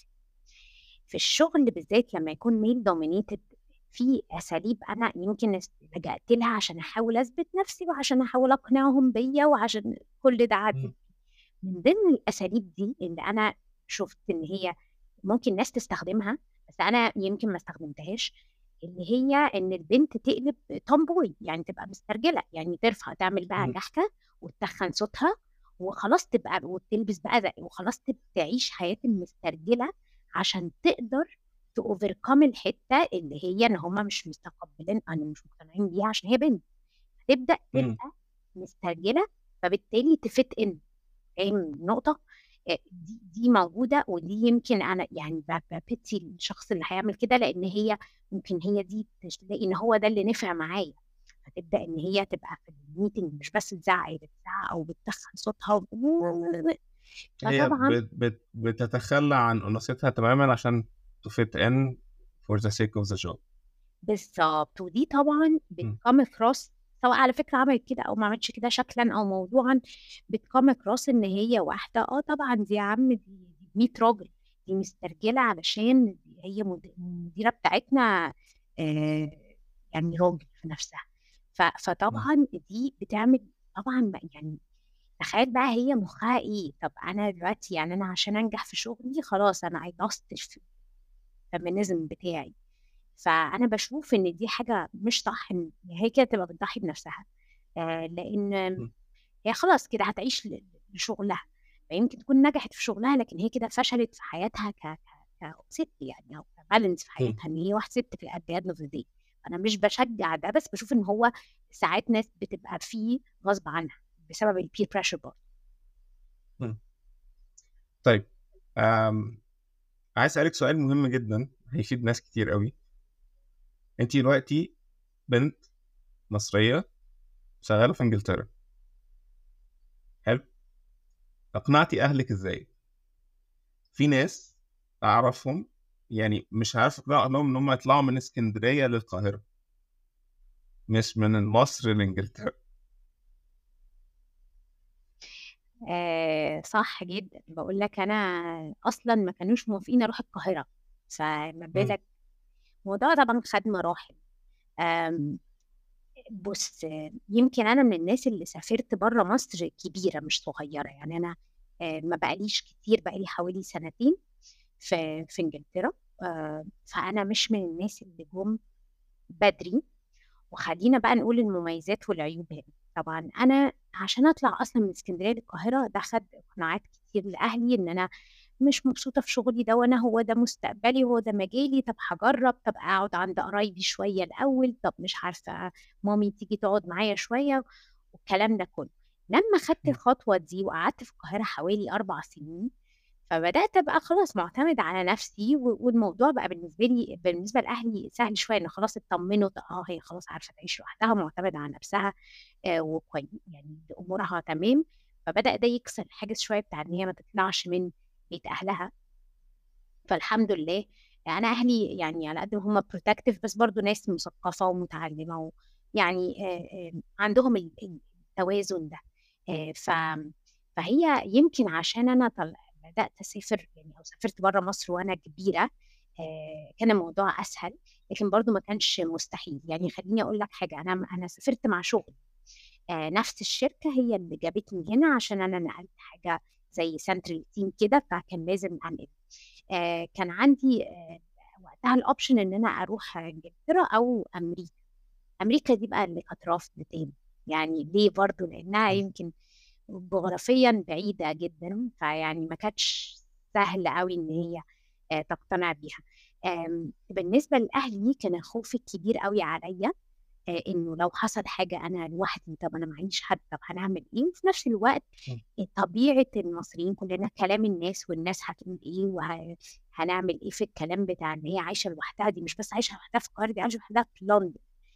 في الشغل بالذات لما يكون ميل دومينيتد في اساليب انا يمكن است- لجأت لها عشان احاول اثبت نفسي وعشان احاول اقنعهم بيا وعشان كل ده عدل م- من ضمن الاساليب دي اللي انا شفت ان هي ممكن ناس تستخدمها بس انا يمكن ما استخدمتهاش اللي هي ان البنت تقلب تومبوي يعني تبقى مسترجله يعني ترفع تعمل بقى م- كحكه وتتخن صوتها وخلاص تبقى وتلبس بقى زي وخلاص تبقى تعيش حياه المسترجله عشان تقدر توفركم الحته اللي هي ان هم مش مستقبلين انا مش مقتنعين بيها عشان هي بنت تبدا م- تبقى مسترجله فبالتالي تفت ان فاهم النقطه آه، دي دي موجوده ودي يمكن انا يعني ب- ببتي الشخص اللي هيعمل كده لان هي ممكن هي دي تلاقي ان هو ده اللي نفع معايا فتبدا ان هي تبقى في الميتنج مش بس تزعق هي بتزعق او بتدخن صوتها و- هي فطبعا بت بت بتتخلى عن انوثتها تماما عشان تفيت ان for the sake of the job بالظبط ودي طبعا م- بتكم كروس سواء على فكره عملت كده او ما عملتش كده شكلا او موضوعا بتكم كروس ان هي واحده اه طبعا دي يا عم دي دي 100 راجل دي مسترجله علشان دي هي مد- المديره بتاعتنا آه يعني راجل في نفسها ف- م- فطبعا دي بتعمل طبعا بقى- يعني تخيل بقى هي مخها ايه طب انا دلوقتي يعني انا عشان انجح في شغلي خلاص انا I lost الفيمينيزم بتاعي فانا بشوف ان دي حاجه مش صح ان هي كده تبقى بتضحي بنفسها آه لان م- هي خلاص كده هتعيش ل- لشغلها فيمكن تكون نجحت في شغلها لكن هي كده فشلت في حياتها ك ك- كست يعني او كبالانس في م- حياتها ان هي واحده ست في at the end of the day انا مش بشجع ده بس بشوف ان هو ساعات ناس بتبقى فيه غصب عنها بسبب البير بريشر برضه م. طيب أم. عايز اسالك سؤال مهم جدا هيفيد ناس كتير قوي انت دلوقتي بنت مصريه شغاله في انجلترا حلو اقنعتي اهلك ازاي في ناس اعرفهم يعني مش عارف اقنع لهم ان هم يطلعوا من اسكندريه للقاهره مش من مصر لانجلترا آه صح جدا بقول لك انا اصلا ما كانوش موافقين اروح القاهره فما م- بالك الموضوع طبعا خد مراحل آم، بص آه، يمكن انا من الناس اللي سافرت بره مصر كبيره مش صغيره يعني انا آه، ما بقاليش كتير بقالي حوالي سنتين في في انجلترا آه، فانا مش من الناس اللي جم بدري وخلينا بقى نقول المميزات والعيوب هنا طبعا انا عشان اطلع اصلا من اسكندريه للقاهره ده خد اقناعات كتير لاهلي ان انا مش مبسوطه في شغلي ده وانا هو ده مستقبلي وهو ده مجالي طب هجرب طب اقعد عند قرايبي شويه الاول طب مش عارفه مامي تيجي تقعد معايا شويه والكلام ده كله لما خدت الخطوه دي وقعدت في القاهره حوالي اربع سنين فبدات ابقى خلاص معتمده على نفسي والموضوع بقى بالنسبه لي بالنسبه لاهلي سهل شويه ان خلاص اطمنوا اه هي خلاص عارفه تعيش لوحدها معتمده على نفسها آه وكويس يعني امورها تمام فبدا ده يكسر الحاجز شويه بتاع ان هي ما تطلعش من بيت اهلها فالحمد لله انا اهلي يعني على قد ما هم بروتكتيف بس برضو ناس مثقفه ومتعلمه ويعني عندهم التوازن ده ف فهي يمكن عشان انا طل... بدات اسافر يعني او سافرت بره مصر وانا كبيره كان الموضوع اسهل لكن برضو ما كانش مستحيل يعني خليني اقول لك حاجه انا انا سافرت مع شغل نفس الشركه هي اللي جابتني هنا عشان انا نقلت حاجه زي سنترال تيم كده فكان لازم انقل آه كان عندي آه وقتها الاوبشن ان انا اروح انجلترا او امريكا امريكا دي بقى اللي كانت رافضه تاني يعني ليه برضه لانها يمكن جغرافيا بعيده جدا فيعني ما كانتش سهل قوي ان هي آه تقتنع بيها بالنسبه لاهلي كان خوفي كبير قوي عليا انه لو حصل حاجه انا لوحدي طب انا معيش حد طب هنعمل ايه وفي نفس الوقت طبيعه المصريين كلنا كلام الناس والناس هتقول ايه وهنعمل ايه في الكلام بتاع ان هي عايشه لوحدها دي مش بس عايشه لوحدها في القاهره دي عايشه لوحدها في لندن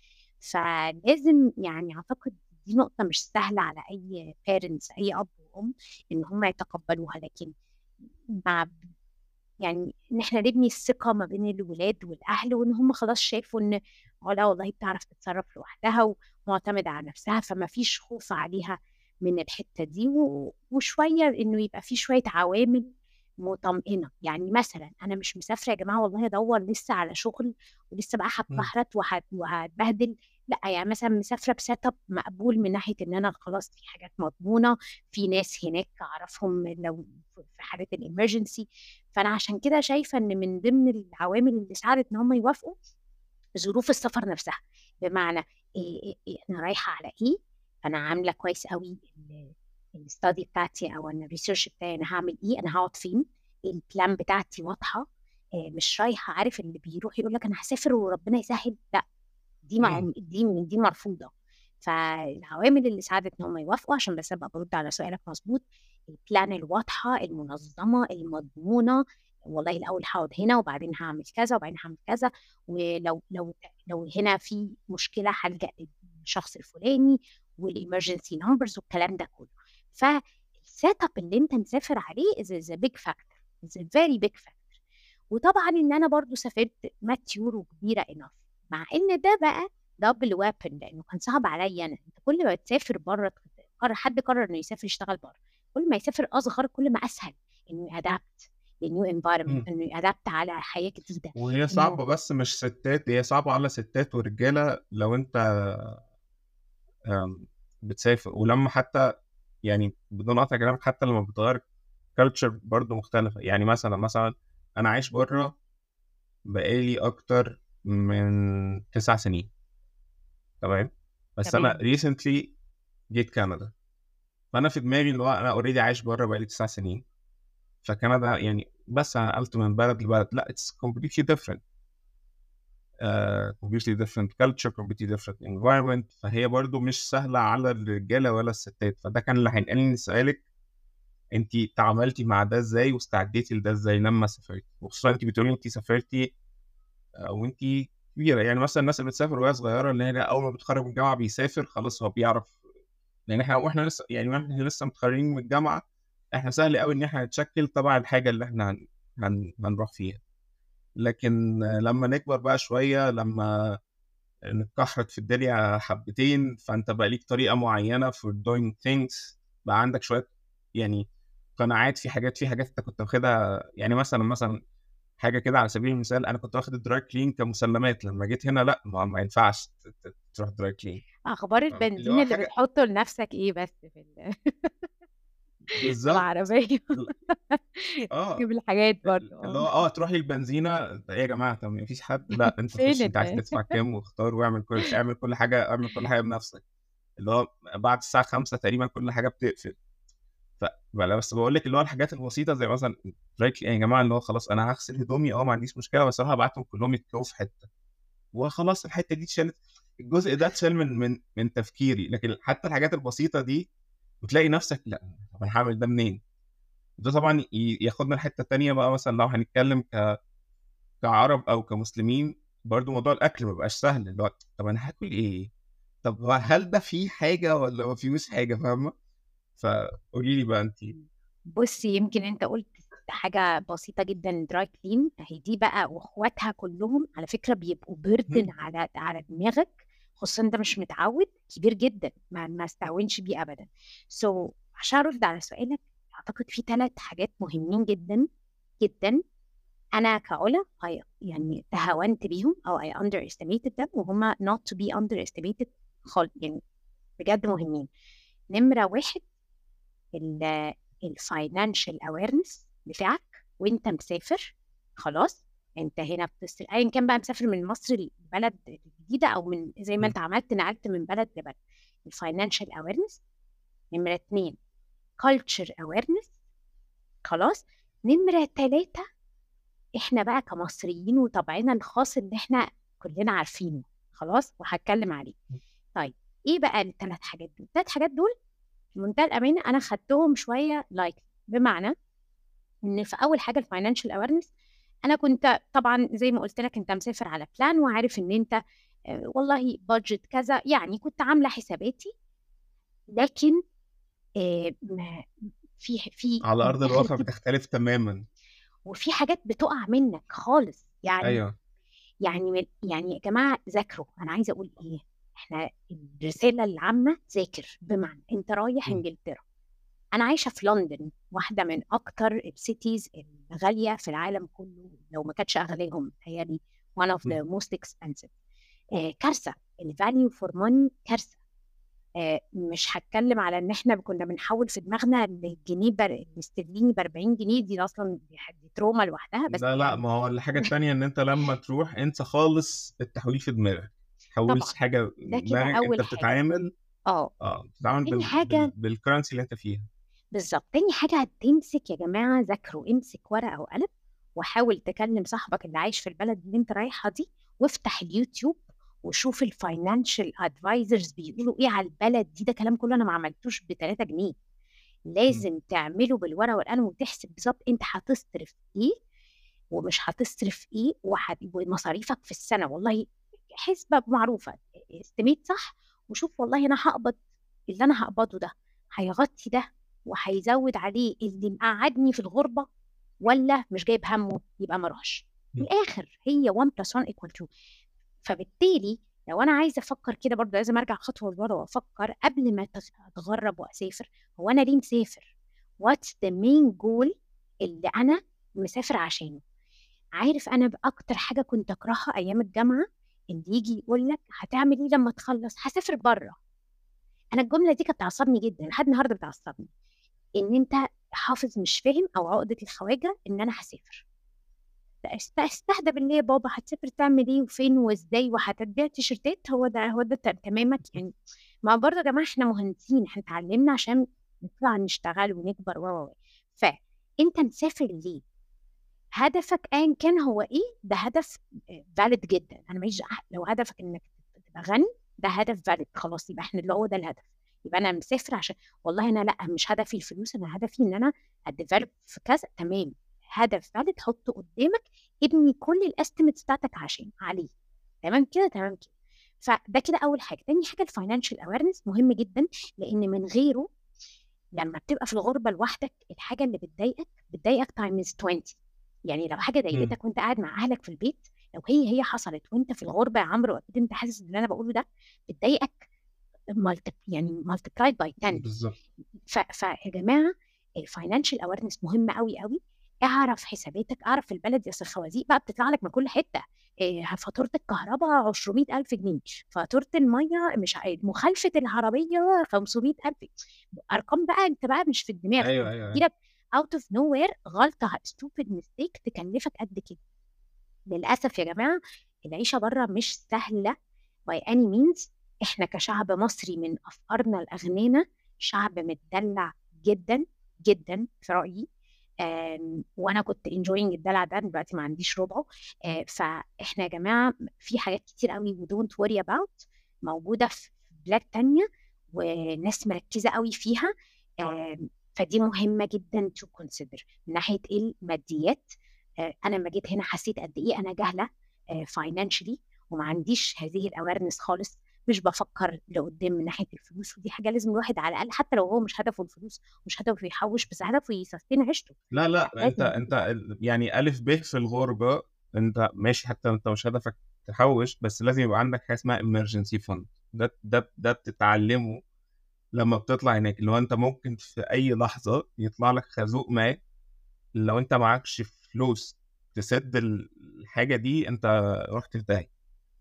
فلازم يعني اعتقد دي نقطه مش سهله على اي بيرنتس اي اب وام ان هم يتقبلوها لكن مع يعني ان احنا نبني الثقه ما بين الولاد والاهل وان هم خلاص شافوا ان اه لا والله بتعرف تتصرف لوحدها ومعتمده على نفسها فما فيش خوف عليها من الحته دي وشويه انه يبقى في شويه عوامل مطمئنه يعني مثلا انا مش مسافره يا جماعه والله ادور لسه على شغل ولسه بقى هتبحرت وهتبهدل لا يعني مثلا مسافره بسيت اب مقبول من ناحيه ان انا خلاص في حاجات مضمونه في ناس هناك اعرفهم لو في حاله الامرجنسي فانا عشان كده شايفه ان من ضمن العوامل اللي ساعدت ان هم يوافقوا ظروف السفر نفسها بمعنى إيه إيه إيه انا رايحه على ايه انا عامله كويس قوي الستادي بتاعتي او انا الريسيرش بتاعي انا هعمل ايه انا هقعد فين البلان بتاعتي واضحه مش رايحه عارف اللي بيروح يقول لك انا هسافر وربنا يسهل لا دي مع دي دي مرفوضه فالعوامل اللي ساعدت ان هم يوافقوا عشان بس ابقى برد على سؤالك مظبوط البلان الواضحه المنظمه المضمونه والله الاول هقعد هنا وبعدين هعمل كذا وبعدين هعمل كذا ولو لو لو هنا في مشكله هلجا للشخص الفلاني والامرجنسي نمبرز والكلام ده كله فالسيت اب اللي انت مسافر عليه از a big factor is a very big factor وطبعا ان انا برضو سافرت ماتيور وكبيره انف مع ان ده بقى دبل وابن لانه كان صعب عليا انا انت كل ما تسافر بره قرر حد قرر انه يسافر يشتغل بره كل ما يسافر اصغر كل ما اسهل انه يادابت لنيو انفايرمنت انه يادابت على حياه جديده وهي صعبه بس مش ستات هي صعبه على ستات ورجاله لو انت بتسافر ولما حتى يعني بدون قطع كلامك حتى لما بتغير كلتشر برضه مختلفه يعني مثلا مثلا انا عايش بره بقالي اكتر من تسع سنين تمام بس تمام. انا ريسنتلي جيت كندا فانا في دماغي اللي هو انا اوريدي عايش بره بقالي تسع سنين فكندا يعني بس انا نقلت من بلد لبلد لا اتس completely different uh, completely different culture completely different environment فهي برضو مش سهلة على الرجالة ولا الستات فده كان اللي هينقلني نسألك انت تعاملتي مع ده ازاي واستعديتي لده ازاي لما سافرتي وخصوصا انت بتقولي انت سافرتي وانت كبيره يعني مثلا الناس اللي بتسافر وهي صغيره اللي هي اول ما بتخرج من الجامعه بيسافر خلاص هو بيعرف لان احنا واحنا لسه يعني واحنا لسه متخرجين من الجامعه احنا سهل قوي ان احنا نتشكل طبعا الحاجه اللي احنا هن... هن... هنروح فيها لكن لما نكبر بقى شويه لما نتكحرت في الدنيا حبتين فانت بقى ليك طريقه معينه for doing things بقى عندك شويه يعني قناعات في حاجات في حاجات انت كنت واخدها يعني مثلا مثلا حاجه كده على سبيل المثال انا كنت واخد الدراي كلين كمسلمات لما جيت هنا لا ما, ما ينفعش تروح دراي كلين اخبار البنزين اللي, اللي بتحطه لنفسك ايه بس في ال... بالظبط العربية اه تجيب الحاجات برضه اللي هو اه اه تروحي البنزينه ايه يا جماعه طب مفيش حد لا انت فين خش انت عايز الناس تدفع كام واختار واعمل كل اعمل كل حاجه اعمل كل حاجه بنفسك اللي هو بعد الساعه 5 تقريبا كل حاجه بتقفل ف بلا- بس بقول لك اللي هو الحاجات البسيطه زي مثلا رايك يا جماعه اللي هو خلاص انا هغسل هدومي اه ما عنديش مشكله بس اروح ابعتهم كلهم يتكوا في حته وخلاص الحته دي اتشالت الجزء ده اتشال من من من تفكيري لكن حتى الحاجات البسيطه دي بتلاقي نفسك لا طب انا هعمل ده منين؟ ده طبعا ي- ياخدنا الحته التانيه بقى مثلا لو هنتكلم ك كعرب او كمسلمين برضو موضوع الاكل ما بقاش سهل اللي هو طب انا هاكل ايه؟ طب هو هل ده فيه حاجه ولا ما فيهوش حاجه فاهمه؟ فقولي لي بقى انت بصي يمكن انت قلت حاجة بسيطة جدا دراي كلين اهي دي بقى واخواتها كلهم على فكرة بيبقوا بيردن على على دماغك خصوصا انت مش متعود كبير جدا ما ما استهونش بيه ابدا سو so, عشان ارد على سؤالك اعتقد في ثلاث حاجات مهمين جدا جدا انا كعلا I- يعني تهاونت بيهم او I underestimated them وهما not to be underestimated خالص يعني بجد مهمين نمرة واحد الفاينانشال اويرنس بتاعك وانت مسافر خلاص انت هنا بتصرف ايا كان بقى مسافر من مصر لبلد جديده او من زي ما م. انت عملت نقلت من بلد لبلد الفاينانشال اويرنس نمره اتنين culture awareness خلاص نمره تلاته احنا بقى كمصريين وطبعنا الخاص اللي احنا كلنا عارفينه خلاص وهتكلم عليه طيب ايه بقى الثلاث حاجات دول الثلاث حاجات دول بمنتهى الامانه انا خدتهم شويه لايك بمعنى ان في اول حاجه الفاينانشال اويرنس انا كنت طبعا زي ما قلت لك انت مسافر على بلان وعارف ان انت آه، والله بادجت كذا يعني كنت عامله حساباتي لكن آه، ما- في في على ارض من الآخر الواقع كده بتختلف تماما وفي حاجات بتقع منك خالص يعني ايوه يعني من يعني يا جماعه ذاكروا انا عايزه اقول ايه احنا الرساله العامه ذاكر بمعنى انت رايح م. انجلترا انا عايشه في لندن واحده من اكتر السيتيز الغاليه في العالم كله لو ما كانتش اغلىهم تهيألي one of م. the most expensive آه كارثه الفاليو فور ماني كارثه آه مش هتكلم على ان احنا كنا بنحول في دماغنا الجنيه بر... الاسترليني ب 40 جنيه دي اصلا دي دي تروما لوحدها بس لا لا يعني ما هو الحاجة التانية ان انت لما تروح انسى خالص التحويل في دماغك تحولش طبعا حاجة ده كده دماغك انت اول حاجه بتتعامل اه اه بتتعامل تاني بال... حاجه بال... بالكرنسي اللي انت فيها بالظبط تاني حاجة هتمسك يا جماعة ذاكروا امسك ورقة وقلم وحاول تكلم صاحبك اللي عايش في البلد اللي انت رايحة دي وافتح اليوتيوب وشوف الفاينانشال ادفايزرز بيقولوا ايه على البلد دي ده كلام كله انا ما عملتوش ب 3 جنيه م. لازم تعمله بالورقة والقلم وتحسب بالظبط انت هتصرف ايه ومش هتصرف ايه وح- ومصاريفك في السنة والله حسبة معروفة استميت صح وشوف والله انا هقبض اللي انا هقبضه ده هيغطي ده وهيزود عليه اللي مقعدني في الغربة ولا مش جايب همه يبقى ما اروحش في م. الاخر هي 1 بلس 1 equal 2 فبالتالي لو انا عايزه افكر كده برضه لازم ارجع خطوه لورا وافكر قبل ما أتغ- اتغرب واسافر هو انا ليه مسافر واتس ذا مين جول اللي انا مسافر عشانه عارف انا باكتر حاجه كنت اكرهها ايام الجامعه اللي يجي يقول لك هتعمل ايه لما تخلص هسافر بره انا الجمله دي كانت بتعصبني جدا لحد النهارده بتعصبني ان انت حافظ مش فاهم او عقده الخواجه ان انا هسافر لا، است- استهدى بالله يا بابا هتسافر تعمل ايه وفين وازاي وهتبيع تيشرتات هو ده هو ده ت- تمامك يعني ما برضه يا جماعه احنا مهندسين احنا اتعلمنا عشان نطلع نشتغل ونكبر و و و. فانت مسافر ليه؟ هدفك ايا كان هو ايه ده هدف فاليد جدا انا ماليش دعوة. لو هدفك انك تبقى غني ده هدف فاليد خلاص يبقى احنا اللي هو ده الهدف يبقى انا مسافر عشان والله انا لا مش هدفي الفلوس انا هدفي ان انا اديفلوب في كذا تمام هدف فاليد حطه قدامك ابني كل الاستيميتس بتاعتك عشان عليه تمام كده تمام كده فده كده اول حاجه تاني حاجه الفاينانشال اويرنس مهم جدا لان من غيره لما بتبقى في الغربه لوحدك الحاجه اللي بتضايقك بتضايقك تايمز 20 يعني لو حاجه م. ضايقتك وانت قاعد مع اهلك في البيت لو هي هي حصلت وانت في الغربه يا عمرو اكيد انت حاسس باللي انا بقوله ده بتضايقك مالتي يعني مالتيبلايد باي 10 بالظبط ف... فيا جماعه الفاينانشال اويرنس مهم قوي قوي اعرف حساباتك اعرف في البلد اصل الخوازيق بقى بتطلع لك من كل حته إيه فاتوره الكهرباء 200000 جنيه فاتوره الميه مش عارف مخالفه العربيه 500000 ارقام بقى انت بقى مش في الدماغ ايوه ايوه تجيلك اوت اوف نو وير غلطه ستوبد ميستيك تكلفك قد كده للاسف يا جماعه العيشه بره مش سهله باي اني مينز احنا كشعب مصري من افكارنا لاغنانا شعب متدلع جدا جدا في رايي آم، وانا كنت انجوينج الدلع ده دلوقتي ما عنديش ربعه آه، فاحنا يا جماعه في حاجات كتير قوي ودونت وري اباوت موجوده في بلاد تانية وناس مركزه قوي فيها آم، فدي مهمه جدا تو كونسيدر من ناحيه الماديات آه، انا لما جيت هنا حسيت قد ايه انا جاهله فاينانشلي وما عنديش هذه الاويرنس خالص مش بفكر لقدام من ناحيه الفلوس ودي حاجه لازم الواحد على الاقل حتى لو هو مش هدفه الفلوس مش هدفه يحوش بس هدفه يسستين عيشته لا لا انت لازم انت ال- يعني الف ب في الغربه انت ماشي حتى انت مش هدفك تحوش بس لازم يبقى عندك حاجه اسمها emergency fund ده ده ده بتتعلمه لما بتطلع هناك اللي هو انت ممكن في اي لحظه يطلع لك خازوق ما لو انت معكش فلوس تسد الحاجه دي انت رحت في داهيه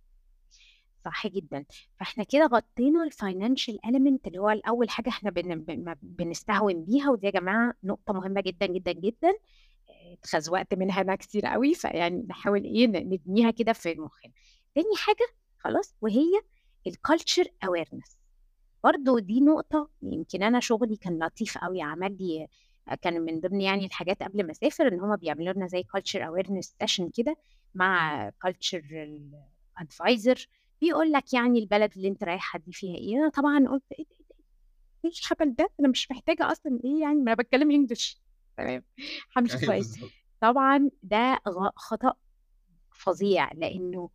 صح جدا فاحنا كده غطينا الفاينانشال اليمنت اللي هو الاول حاجه احنا بن... بن... بنستهون بيها ودي يا جماعه نقطه مهمه جدا جدا جدا آه، اتخزوقت منها انا كتير قوي فيعني نحاول ايه ن- نبنيها كده في مخنا تاني حاجه خلاص وهي الكالتشر اويرنس برضو دي نقطة يمكن أنا شغلي كان لطيف قوي عمل لي كان من ضمن يعني الحاجات قبل ما أسافر إن هما بيعملوا لنا زي culture awareness session كده مع culture advisor بيقول لك يعني البلد اللي أنت رايحة دي فيها إيه أنا طبعا قلت إيه ده إيه ده إيه الهبل ده أنا مش محتاجة أصلا إيه يعني ما أنا بتكلم إنجلش تمام همشي ايوه كويس بالظبط طبعا ده غ- خطأ فظيع لأنه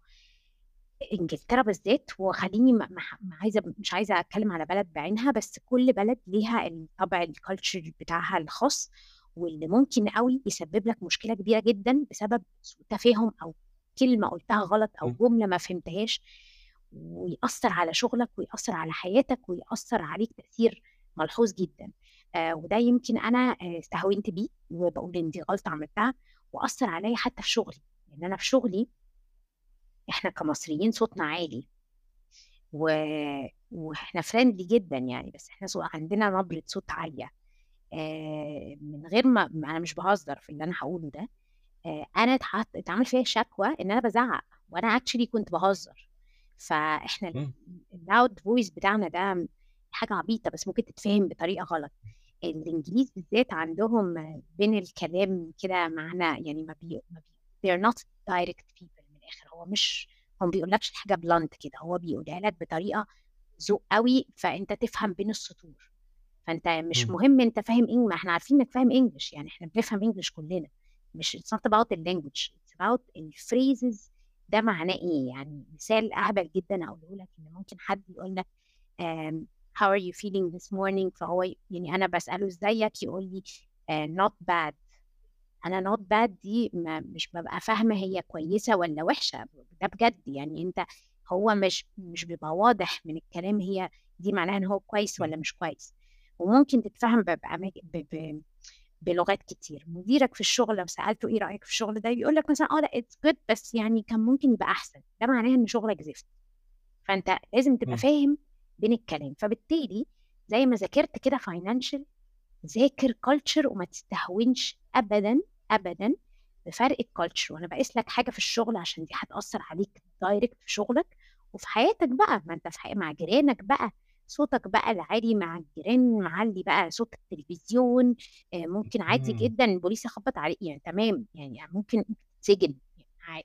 انجلترا بالذات وخليني ما ما- ما عايزه مش عايزه اتكلم على بلد بعينها بس كل بلد ليها الطبع الكالتشر بتاعها الخاص واللي ممكن قوي يسبب لك مشكله كبيره جدا بسبب سوء تفاهم او كلمه قلتها غلط او م. جمله ما فهمتهاش ويأثر على شغلك ويأثر على حياتك ويأثر عليك تأثير ملحوظ جدا آه وده يمكن انا آه، استهونت بيه وبقول ان دي غلطه عملتها واثر عليا حتى في شغلي لان انا في شغلي احنا كمصريين صوتنا عالي و... واحنا فريندلي جدا يعني بس احنا سو... عندنا نبرة صوت عالية آه من غير ما انا مش بهزر في اللي انا هقوله ده آه انا اتحط اتعمل فيها شكوى ان انا بزعق وانا اكشلي كنت بهزر فاحنا مم. اللاود فويس بتاعنا ده حاجة عبيطة بس ممكن تتفهم بطريقة غلط الانجليز بالذات عندهم آه، بين الكلام كده معنى يعني ما بي ما بي they're not direct people من الاخر هو مش هو ما بيقولكش الحاجة بلانت كده هو بيقولها لك بطريقة ذوق قوي فانت تفهم بين السطور فانت مش مم. مهم انت فاهم انجلش ما احنا عارفين انك فاهم انجلش يعني احنا بنفهم انجلش كلنا مش it's not about the language it's about الفريزز ده معناه ايه يعني مثال اهبل جدا اقوله لك ان ممكن حد يقول لك um, how are you feeling this morning فهو ي- يعني انا بساله ازيك يقول لي uh, not bad انا not bad دي ما مش ببقى فاهمه هي كويسه ولا وحشه ده بجد يعني انت هو مش مش بيبقى واضح من الكلام هي دي معناها ان هو كويس ولا مش كويس وممكن تتفهم ب- بأماك- ب- ب- بلغات كتير مديرك في الشغل لو سألته ايه رأيك في الشغل ده يقول لك مثلا اه لا اتس جود بس يعني كان ممكن يبقى احسن ده معناه ان شغلك زفت فانت لازم تبقى مم. فاهم بين الكلام فبالتالي زي ما ذاكرت كده فاينانشال ذاكر كلتشر وما تستهونش ابدا ابدا بفرق الكالتشر وانا بقيس لك حاجه في الشغل عشان دي هتاثر عليك دايركت في شغلك وفي حياتك بقى ما انت في حي... مع جيرانك بقى صوتك بقى العالي مع الجيران معلي بقى صوت التلفزيون آه، ممكن عادي مم. جدا البوليس يخبط عليك يعني تمام يعني ممكن تتسجن يعني عادي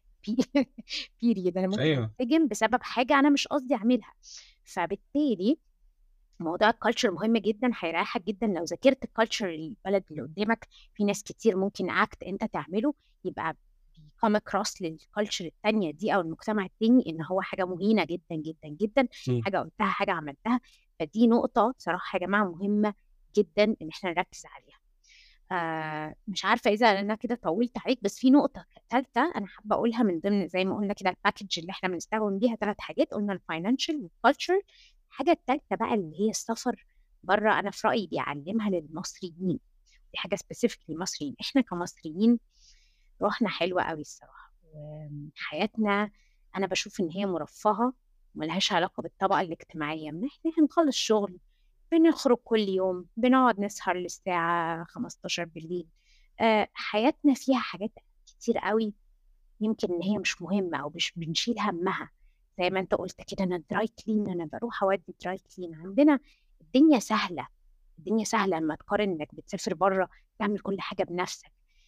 بيريد انا ممكن ايوه اتسجن بسبب حاجه انا مش قصدي اعملها فبالتالي موضوع الكالتشر مهم جدا هيريحك جدا لو ذاكرت الكالتشر البلد اللي قدامك في ناس كتير ممكن اكت انت تعمله يبقى بيكم اكروس للكالتشر التانية دي او المجتمع التاني ان هو حاجه مهينه جدا جدا جدا مم. حاجه قلتها حاجه عملتها فدي نقطه صراحه يا جماعه مهمه جدا ان احنا نركز عليها آه مش عارفه اذا انا كده طولت عليك بس في نقطه ثالثه انا حابه اقولها من ضمن زي ما قلنا كده الباكج اللي احنا بنستخدم بيها ثلاث حاجات قلنا الفاينانشال والكالتشر الحاجه الثالثه بقى اللي هي السفر بره انا في رايي بيعلمها للمصريين دي حاجه سبيسيفيك للمصريين احنا كمصريين روحنا حلوه قوي الصراحه وحياتنا انا بشوف ان هي مرفهه ملهاش علاقه بالطبقه الاجتماعيه من احنا هنخلص شغل بنخرج كل يوم بنقعد نسهر للساعه 15 بالليل آه، حياتنا فيها حاجات كتير قوي يمكن ان هي مش مهمه او مش بنشيل همها زي ما انت قلت كده انا دراي كلين انا بروح اودي دراي كلين عندنا الدنيا سهله الدنيا سهله لما تقارن انك بتسافر بره تعمل كل حاجه بنفسك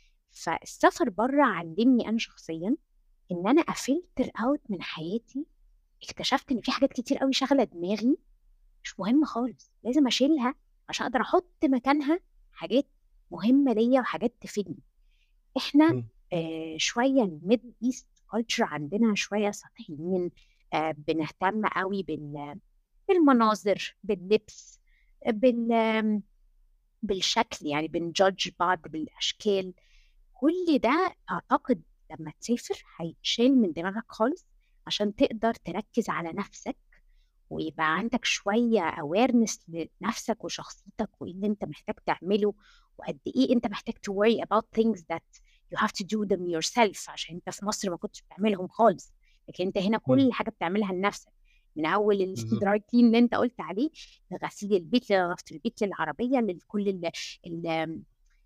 فالسفر بره علمني انا شخصيا ان انا افلتر اوت من حياتي اكتشفت ان في حاجات كتير قوي شغله دماغي مش مهمه خالص لازم اشيلها عشان اقدر احط مكانها حاجات مهمه ليا وحاجات تفيدني احنا آه شويه الميدل ايست كلتشر عندنا شويه سطحيين آه بنهتم قوي بال بالمناظر باللبس بال بالشكل يعني بنجادج بعض بالاشكال كل ده اعتقد لما تسافر هيتشال من دماغك خالص عشان تقدر تركز على نفسك ويبقى عندك شوية awareness لنفسك وشخصيتك وإيه اللي أنت محتاج تعمله وقد إيه أنت محتاج to worry about things that you have to do them yourself عشان أنت في مصر ما كنتش بتعملهم خالص لكن أنت هنا كل حاجة بتعملها لنفسك من أول الدراي كلين اللي أنت قلت عليه لغسيل البيت لغسل البيت للعربية لكل ال ال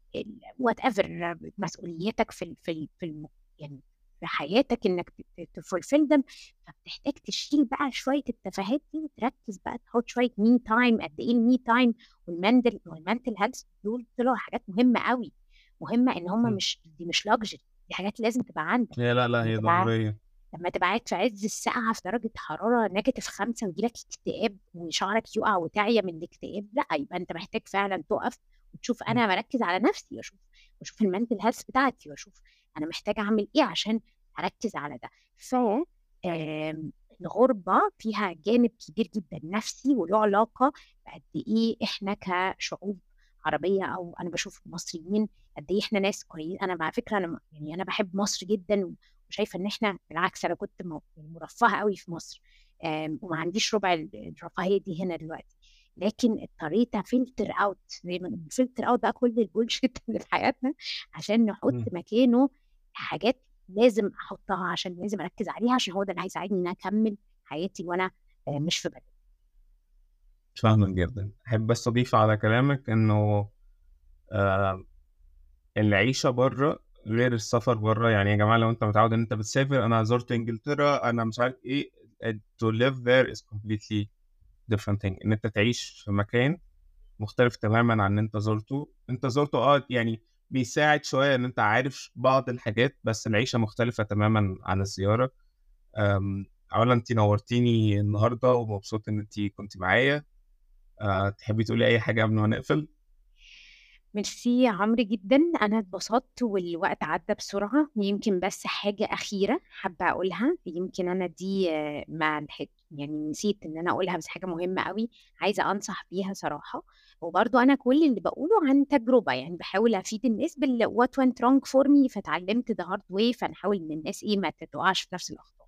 وات ايفر مسؤولياتك في في في يعني في حياتك انك تفولفل دم فبتحتاج تشيل بقى شويه التفاهات دي وتركز بقى تحط شويه مي تايم قد ايه المي تايم والمنتل والمنتل هيلث دول طلعوا حاجات مهمه قوي مهمه ان هم مش دي مش لاكجري دي حاجات لازم تبقى عندك هي لا لا هي ضروريه لما تبقى قاعد في عز السقعه في درجه حراره نيجاتيف خمسه ويجيلك اكتئاب وشعرك يقع وتعيا من الاكتئاب لا يبقى انت محتاج فعلا تقف وتشوف انا بركز على نفسي واشوف واشوف المنتل هيلث بتاعتي واشوف انا محتاجه اعمل ايه عشان اركز على ده ف الغربة فيها جانب كبير جدا نفسي وله علاقة بقد إيه إحنا كشعوب عربية أو أنا بشوف المصريين قد إيه إحنا ناس كويس أنا على فكرة أنا يعني أنا بحب مصر جدا وشايفة إن إحنا بالعكس أنا كنت مرفهة قوي في مصر وما عنديش ربع الرفاهية دي هنا دلوقتي لكن اضطريت افلتر اوت زي ما فلتر اوت بقى كل البولشيت اللي في حياتنا عشان نحط م. مكانه حاجات لازم احطها عشان لازم اركز عليها عشان هو ده اللي هيساعدني ان اكمل حياتي وانا مش في بلد فاهمك جدا احب بس اضيف على كلامك انه آه العيشه بره غير السفر بره يعني يا جماعه لو انت متعود ان انت بتسافر انا زرت انجلترا انا مش عارف ايه to live there is completely different thing ان انت تعيش في مكان مختلف تماما عن ان انت زرته انت زرته اه يعني بيساعد شويه ان انت عارف بعض الحاجات بس العيشه مختلفه تماما عن الزياره اولا انت نورتيني النهارده ومبسوط ان انت كنت معايا أه تحبي تقولي اي حاجه قبل ما نقفل ميرسي يا عمرو جدا انا اتبسطت والوقت عدى بسرعه يمكن بس حاجه اخيره حابه اقولها يمكن انا دي ما يعني نسيت ان انا اقولها بس حاجه مهمه قوي عايزه انصح بيها صراحه وبرضو انا كل اللي بقوله عن تجربه يعني بحاول افيد الناس بال what went wrong for me فتعلمت the hard way فنحاول ان الناس ايه ما تقعش في نفس الاخطاء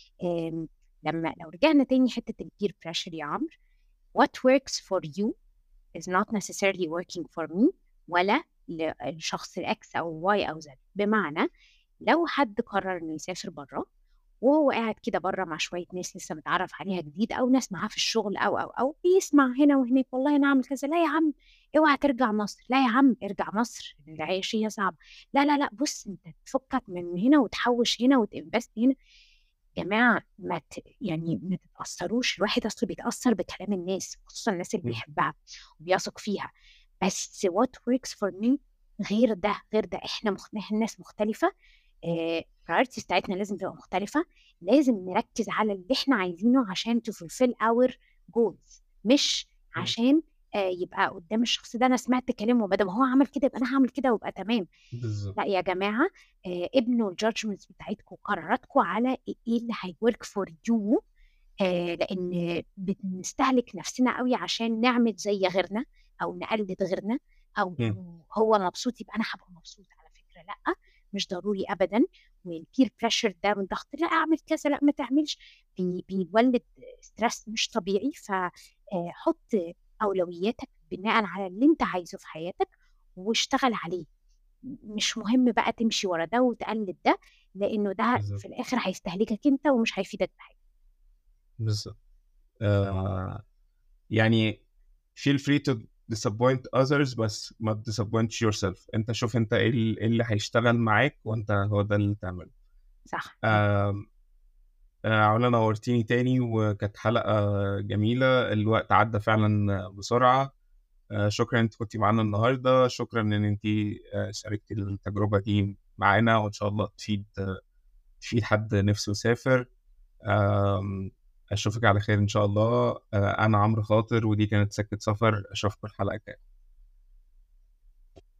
لما لو رجعنا تاني حته البير بريشر يا عمرو what works for you is not necessarily working for me ولا للشخص الاكس او واي او زد بمعنى لو حد قرر انه يسافر بره وهو قاعد كده بره مع شويه ناس لسه متعرف عليها جديد او ناس معاه في الشغل او او او بيسمع هنا وهناك والله انا اعمل كذا لا يا عم اوعى ترجع مصر لا يا عم ارجع مصر العيشيه صعبه لا لا لا بص انت تفكك من هنا وتحوش هنا وتنفست هنا جماعه ما ت... يعني ما تتاثروش الواحد اصلا بيتاثر بكلام الناس خصوصا الناس اللي بيحبها وبيثق فيها بس what works for me غير ده غير ده احنا مخ... احنا ناس مختلفه البرايورتيز بتاعتنا لازم تبقى مختلفه لازم نركز على اللي احنا عايزينه عشان to fulfill our goals مش عشان آه يبقى قدام الشخص ده انا سمعت كلامه ما دام هو عمل كده يبقى انا هعمل كده وابقى تمام بالزبط. لا يا جماعه آه ابنوا الجادجمنتس بتاعتكم وقراراتكم على ايه اللي هيورك فور يو آه لان بنستهلك نفسنا قوي عشان نعمل زي غيرنا او نقلد غيرنا او م. هو مبسوط يبقى انا هبقى مبسوط على فكره لا مش ضروري ابدا والبير بريشر ده من ضغط لا اعمل كذا لا ما تعملش بي بيولد ستريس مش طبيعي فحط اولوياتك بناء على اللي انت عايزه في حياتك واشتغل عليه مش مهم بقى تمشي ورا ده وتقلد ده لانه ده بالظبط في الاخر هيستهلكك انت ومش هيفيدك بحاجه بالظبط آه يعني feel free to disappoint others بس ما disappoint yourself انت شوف انت ايه ال- إيه اللي هيشتغل معاك وانت هو ده اللي تعمله صح آه آه علا نورتيني تاني وكانت حلقة جميلة الوقت عدى فعلا بسرعة آه شكرا انت كنتي معانا النهاردة شكرا ان انت آه شاركتي التجربة دي معانا وان شاء الله تفيد آه تفيد حد نفسه يسافر آم، اشوفك على خير ان شاء الله آه انا عمرو خاطر ودي كانت سكة سفر اشوفكم الحلقة الجاية